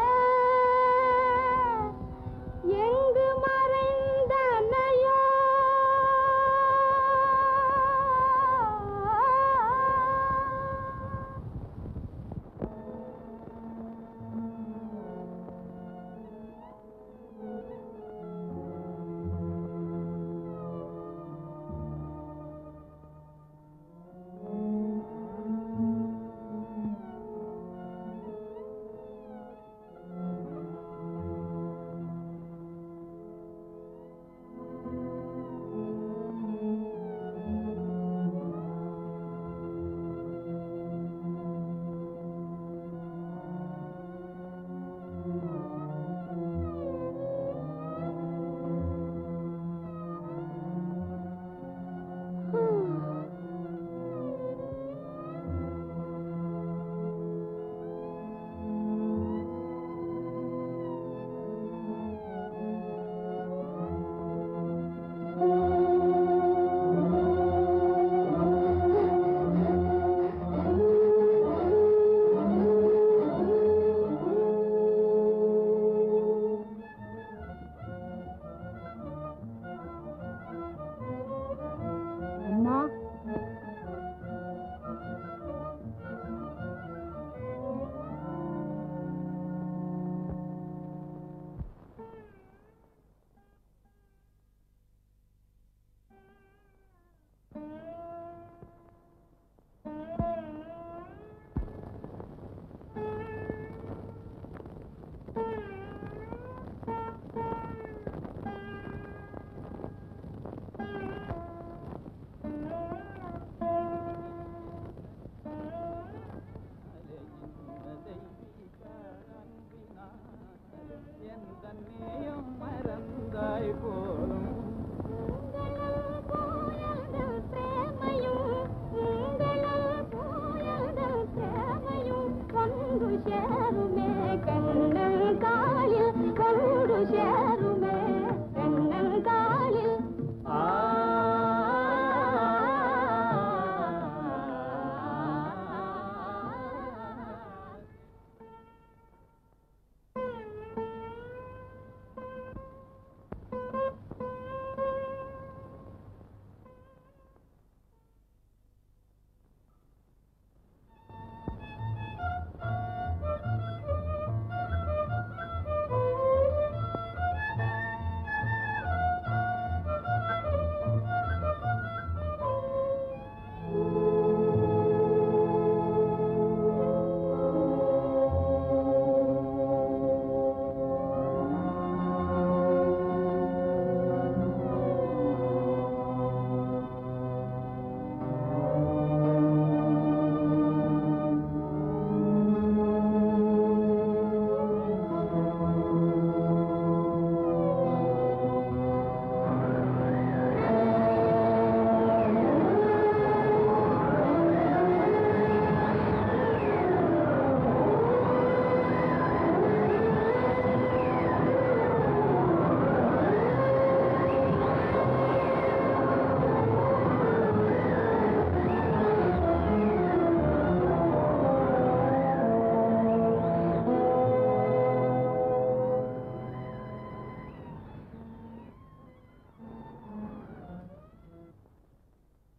[SPEAKER 1] எங்கு மறைந்தனையோ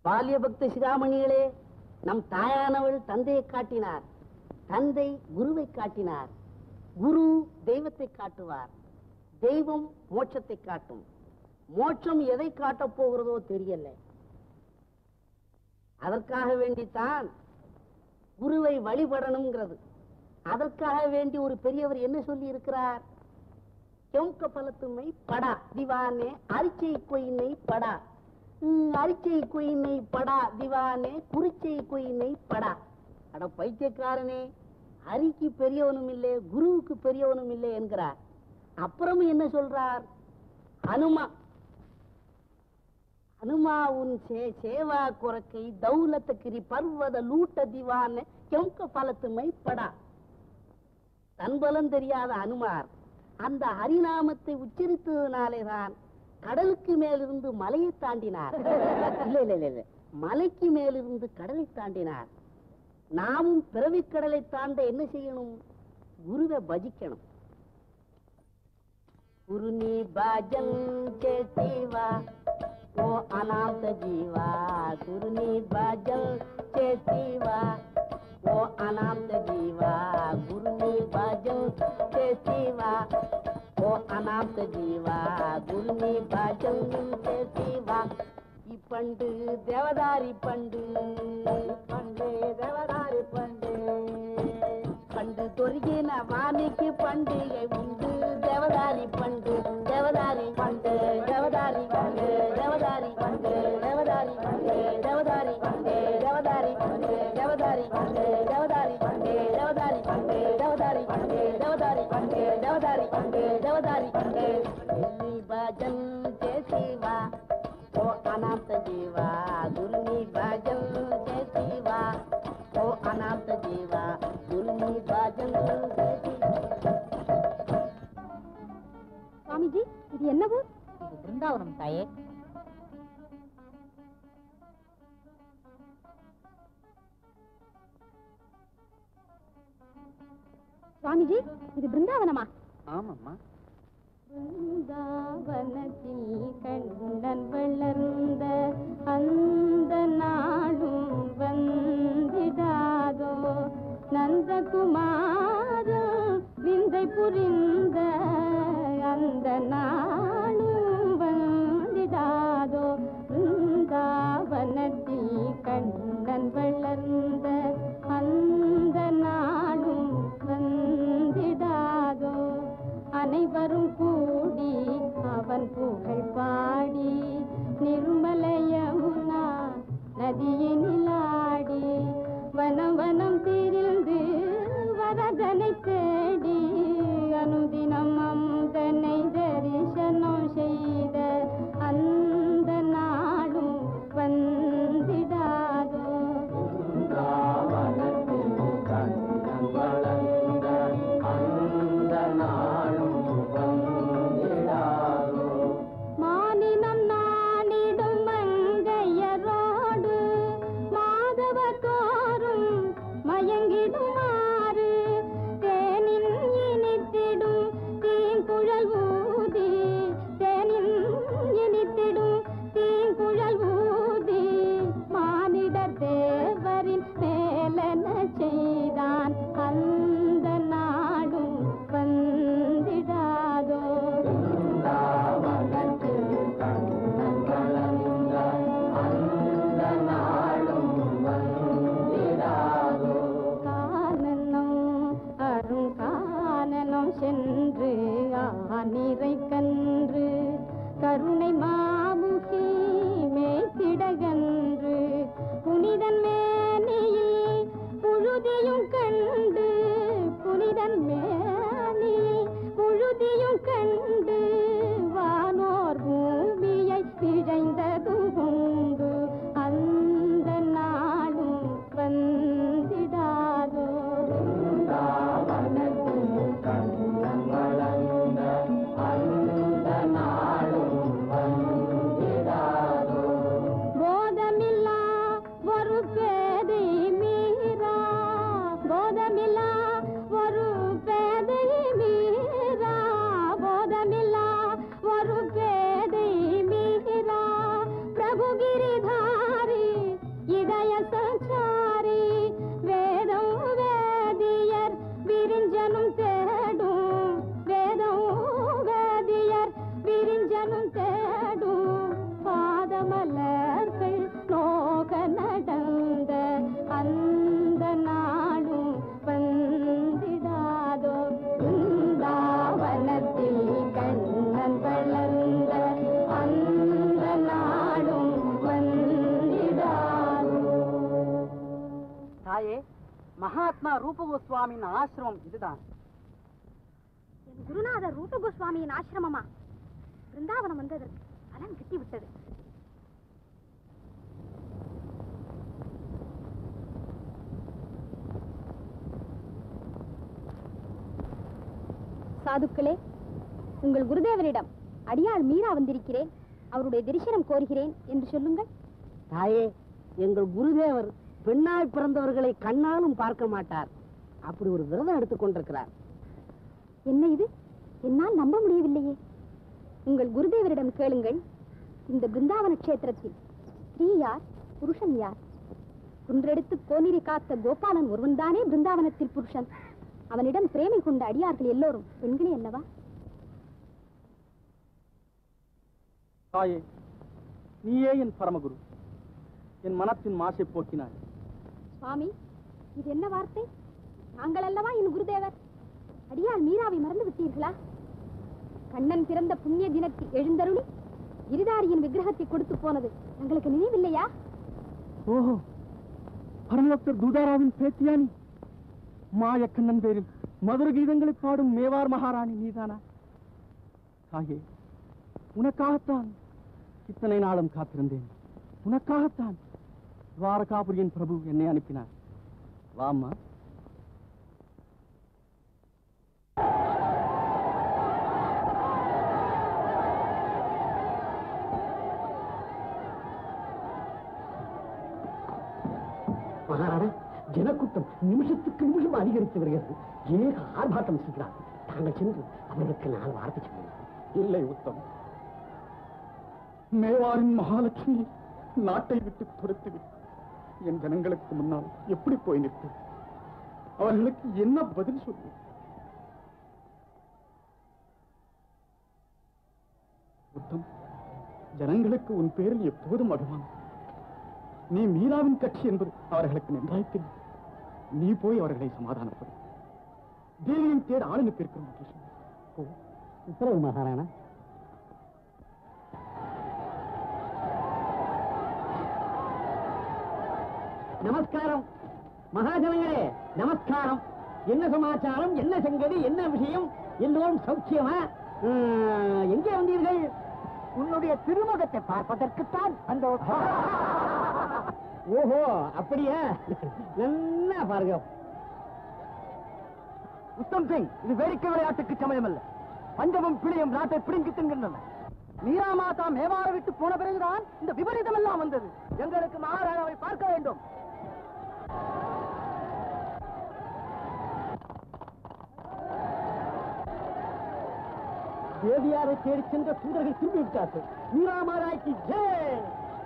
[SPEAKER 9] பால்ய பக்த சிகாமணிகளே நம் தாயானவள் தந்தையை காட்டினார் தந்தை குருவை காட்டினார் குரு தெய்வத்தை காட்டுவார் தெய்வம் மோட்சத்தை காட்டும் மோட்சம் எதை காட்டப் போகிறதோ தெரியல அதற்காக வேண்டித்தான் குருவை வழிபடணுங்கிறது அதற்காக வேண்டி ஒரு பெரியவர் என்ன சொல்லி இருக்கிறார் ಕೆಂಕ ಫಲತುಮೈ ಪಡ ದಿವಾನೆ ಅರಿಚೈ ಕೊಯ್ನೈ ಪಡ ಹ್ಮ್, அரிச்சை கொயினை படா திவானே குறிச்சை கொயினை படா அட பைத்தியக்காரனே அரிக்கு பெரியவனும் இல்லை குருவுக்கு பெரியவனும் இல்லை என்கிறார் அப்புறமும் என்ன சொல்றார் அனுமா அனுமா உன் சே சேவா கொரக்கை தௌலத்தகிரி பர்வத லூட்ட திவான கெம்க பலத்துமை படா தன்பலம் தெரியாத அனுமார் அந்த ஹரிநாமத்தை உச்சரித்ததுனாலே தான் கடலுக்கு மேலிருந்து மலையை தாண்டினார் இல்ல இல்ல இல்ல இல்ல மலைக்கு மேலிருந்து கடலை தாண்டினார் நாமும் பிறவிக் கடலை தாண்ட என்ன செய்யணும் குருவை பஜிக்கணும் குருநீ பஜன் చేతివా ఓ అనాథ జీవా గురుని భజన్ చేతివా ఓ అనాథ జీవా గురుని భజన్ చేతివా ఓ అనాథ జీవా గురుని భజన్ చేతివా ఈ పండు దేవదారి పండు పండు దేవదారి పండు பண்டு தொருகின வாணிக்கு பண்டிகை உண்டு தேவதாரி பண்டு தேவதாரி பண்டு தேவதாரி பண்டு தேவதாரி பண்டு தேவதாரி பண்டு தேவதாரி பண்டு தேவதாரி பண்டு தேவதாரி பண்டு தேவதாரி பண்டு தேவதாரி பண்டு தேவதாரி பண்டு தேவதாரி பண்டு தேவதாரி பண்டு தேவதாரி பண்டு ఢిల్లీ భజన్ చేసివా ఓ అనాథ జీవా గురుని భజన్ చేసివా ఓ అనాథ జీవా గురుని భజన్ చేసివా
[SPEAKER 6] சுவாமிஜி இது என்ன ஊர்
[SPEAKER 9] இது பிருந்தாவனம் தாயே
[SPEAKER 6] சுவாமிஜி இது பிருந்தாவனமா
[SPEAKER 3] ஆமாம்மா
[SPEAKER 6] பிருந்தாவனத்தில் கண்ணன் வளர்ந்த அந்த நாளும் வந்திடாதோ நந்தகுமார விந்தை புரிந்த அந்த நாளும் வந்திடாதோ பிருந்தாவனத்தில் கண்ணன் வளர்ந்த அந்த நாளும் வந்திடாதோ அனைவரும் கூடி அவன் புகழ் பாடி நிர்மல யமுனா நதியினிலாடி வனம் வனம் திரிந்து வரதனை தேடி அனுதினம் அமுதனை தரிசனம் செய்த அந்த நாளும் வந்திடாதோ மானினம் நானிடும் மங்கையரோடு மாதவ தோறும் மயங்கிடுமாறு தேனின் இனித்திடும் தீங்குழல் ஊதி தேனின் இனித்திடும் தீங்குழல் ஊதி மானிடர் தேவரின் மேலன செய்தான் அந்த நாடும் வந்திடாதோ கால
[SPEAKER 8] தாயே மகாத்மா ரூபகோஸ்வாமியின் ஆசிரமம் இதுதான்
[SPEAKER 6] என் குருநாதர் ரூப கோஸ்வாமியின் ஆசிரமமா பிருந்தாவனம் வந்ததற்கு பலன் கிட்டி விட்டது சாதுக்களே உங்கள் குருதேவரிடம் அடியாள் மீரா வந்திருக்கிறேன் அவருடைய தரிசனம் கோருகிறேன் என்று சொல்லுங்கள்
[SPEAKER 9] தாயே எங்கள் குருதேவர் பெண்ணாய் பிறந்தவர்களை கண்ணாலும் பார்க்க மாட்டார் அப்படி ஒரு விரதம் எடுத்துக் கொண்டிருக்கிறார்
[SPEAKER 6] என்ன இது என்னால் நம்ப முடியவில்லையே உங்கள் குருதேவரிடம் கேளுங்கள் இந்த பிருந்தாவன கஷேத்திரத்தில் ஸ்ரீ யார் புருஷன் யார் குன்றெடுத்து கோனிரை காத்த கோபாலன் ஒருவன்தானே பிருந்தாவனத்தில் புருஷன் அவனிடம் பிரேமை கொண்ட அடியார்கள் எல்லோரும் பெண்களே அல்லவா
[SPEAKER 4] தாயே நீயே என் பரமகுரு என் மனத்தின் மாசை போக்கினாய்
[SPEAKER 6] சுவாமி இது என்ன வார்த்தை நாங்கள் அல்லவா என் குருதேவர் அடியாள் மீராவை மறந்து விட்டீர்களா கண்ணன் பிறந்த புண்ணிய தினத்தில் எழுந்தருளி கிரிதாரியின் விக்கிரகத்தை கொடுத்து போனது எங்களுக்கு நினைவில்லையா
[SPEAKER 4] ஓஹோ பரமபக்தர் துதாராவின் பேத்தியானி மாயக்கண்ணன் பேரில் மதுர கீதங்களை பாடும் மேவார் மகாராணி நீதானா தாயே உனக்காகத்தான் இத்தனை நாளும் காத்திருந்தேன் உனக்காகத்தான் துவாரகாபுரியின் பிரபு என்னை அனுப்பினார் வாம்மா
[SPEAKER 3] மகாராணா ஜனக்கூட்டம் நிமிஷத்துக்கு நிமிஷம் அதிகரித்து வருகிறது ஏக ஆர்ப்பாட்டம் செய்கிறார் தாங்கள் சென்று அவர்களுக்கு நாலு வார்த்தை சொல்லுங்கள்
[SPEAKER 5] இல்லை உத்தம் மேவாரின் மகாலட்சுமி நாட்டை விட்டு துரத்துவிட்டு என் ஜனங்களுக்கு முன்னால் எப்படி போய் நிற்பேன் அவர்களுக்கு என்ன பதில் சொல்வேன் உத்தம் ஜனங்களுக்கு உன் பேரில் எப்போதும் அபிமானம் நீ மீராவின் கட்சி என்பது அவர்களுக்கு நன்றாய் தெரியும் நீ போய் அவர்களை சமாதானப்படு தேவியின் தேட ஆளுநருக்கு இருக்கிற போ
[SPEAKER 3] உத்தரவு மகாராணா நமஸ்காரம் மகாஜனங்களே நமஸ்காரம் என்ன சமாச்சாரம் என்ன சங்கதி என்ன விஷயம் எல்லோரும் சௌக்கியமா உம், எங்கே வந்தீர்கள் உன்னுடைய திருமுகத்தை பார்ப்பதற்குத்தான் அந்த ஓஹோ அப்படியா நல்லா பாருங்க
[SPEAKER 8] உத்தம் சிங் இது வேடிக்கை விளையாட்டுக்கு சமயமல்ல பஞ்சமும் பிழையும் நாட்டை பிடுங்கி தின்கின்றன மீரா மாதா மேவார விட்டு போன பிறகுதான் இந்த விபரீதம் எல்லாம் வந்தது எங்களுக்கு மகாராஜாவை பார்க்க வேண்டும்
[SPEAKER 3] தேவியாரை தேடி சென்ற தூதர்கள் திரும்பி விட்டார்கள் மீரா மாராய்க்கு ஜெய்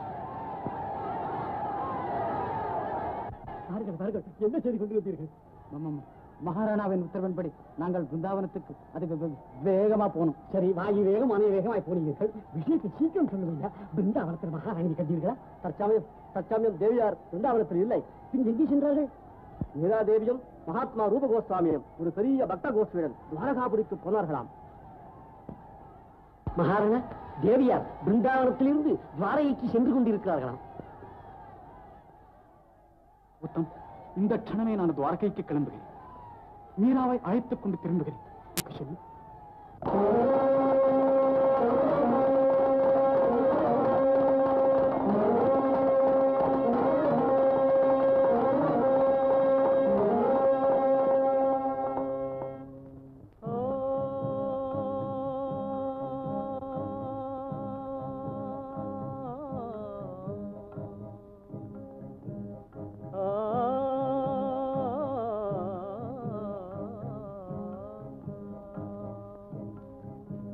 [SPEAKER 3] பாருங்கள் பாருங்கள் என்ன செய்து கொண்டு வந்தீர்கள்
[SPEAKER 5] ஆமாம் மகாராணாவின் உத்தரவின்படி நாங்கள் பிருந்தாவனத்துக்கு அது வே- வே- வேகமா போனோம்
[SPEAKER 3] சரி வாயு வேகம் அணைய வேகமாய் போனீர்கள் விஷயத்தை சீக்கிரம் சொல்லுவீங்க பிருந்தாவனத்தில் மகாராணி கண்டீர்களா தற்சமயம் தற்சமயம் தேவியார் பிருந்தாவனத்தில் இல்லை பின் எங்கே சென்றார்கள் மீரா தேவியும் மகாத்மா ரூப கோஸ்வாமியும் ஒரு பெரிய பக்த கோஸ்வியுடன் துவாரகாபுரிக்கு போனார்களாம் மகாராணா தேவியார் பிருந்தாவனத்திலிருந்து துவாரகைக்கு சென்று கொண்டிருக்கிறார்களாம்
[SPEAKER 5] உத்தம் இந்த க்ஷணமே நான் துவாரகைக்கு கிளம்புகிறேன் மீராவை அழைத்துக் கொண்டு திரும்புகிறேன் எனக்கு சொல்லு
[SPEAKER 3] ஆ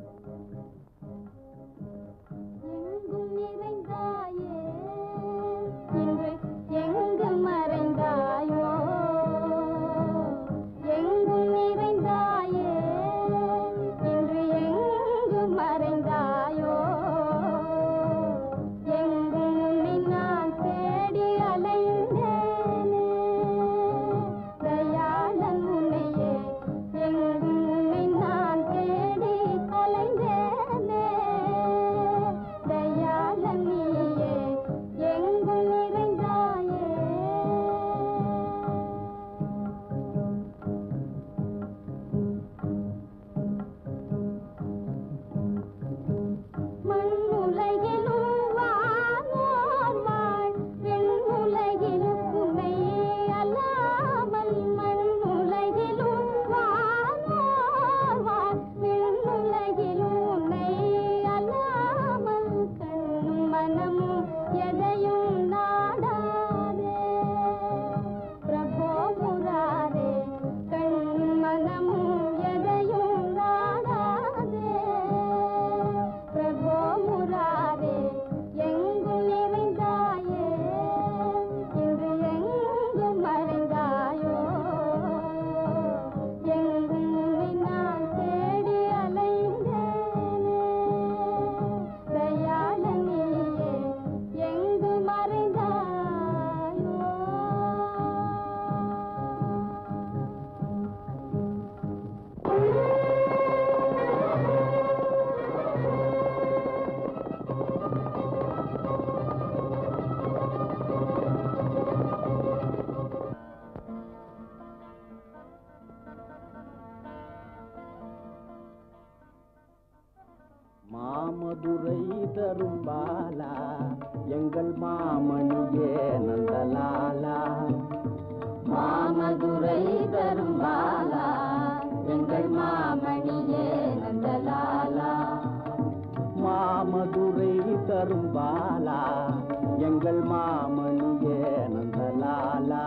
[SPEAKER 8] தரும் பாலா எங்கள் மாமணியே நந்தலாலா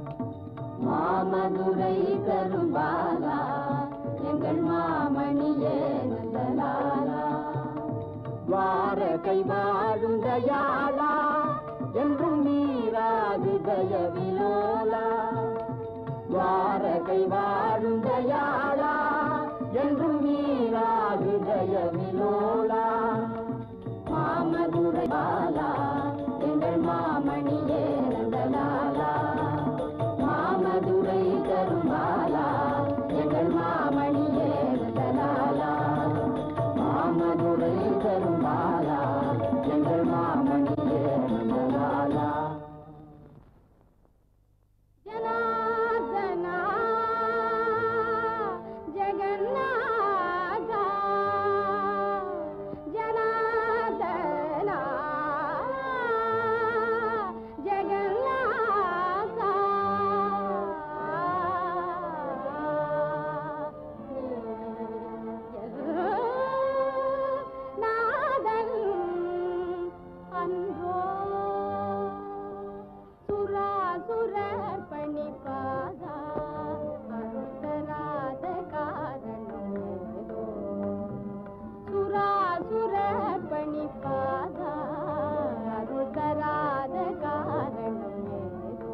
[SPEAKER 1] மாமதுரை தரும் பாலா எங்கள் மாமணியே நந்தலாலா
[SPEAKER 8] வாரகை வாழும் தயாளா என்றும் நீராது தயவிலோலா வாரகை வாழும் தயாளா என்றும் நீராது தயவிலோலா
[SPEAKER 1] மாமதுரை பாலா எங்கள் மாமணியே நந்தலாலா மாமதுரை தரும் பாலா எங்கள் மாமணியே நந்தலாலா
[SPEAKER 8] மாமதுரை தரும் பாலா எங்கள் மாமணியே நந்தலாலா
[SPEAKER 1] ஜனார்தனா ஜெகநாதா ஜனார்தனா ஜெகநாதா நாதன் அன்றோ சுராசுரர் பணிப்பாதா அருத்தராத காரணம் ஏதோ சுராசுரர் பணிப்பாதா அருத்தராத காரணம் ஏதோ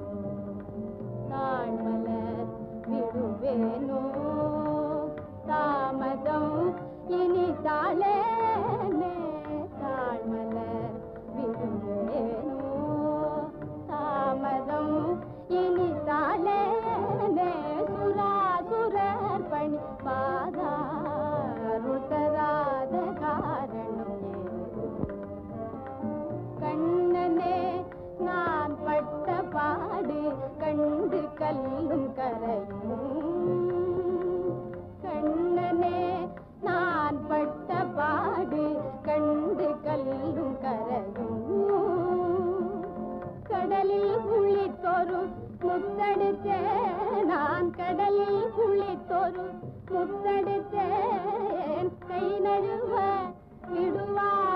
[SPEAKER 1] தாழ்மலர் விடுவேனோ தாமதம் இனி தாளேனே தாழ்மலர் விடுவேனோ தாமதம் இனி தாளேனே சுராசுரர் பணி பாதாருத்தராத காரணம் ஏதோ கண்ணனே நான் பட்ட பாடு கண்டு கல்லும் கரையும் கண்ணனே நான் பட்ட பாடு கண்டு கல்லும் கரையும் கடலில் குளித்தொரு முத்தெடுத்தேன் நான் கடலில் குளித்தொரு முத்தெடுத்தேன் கை நழுவ விடுவார்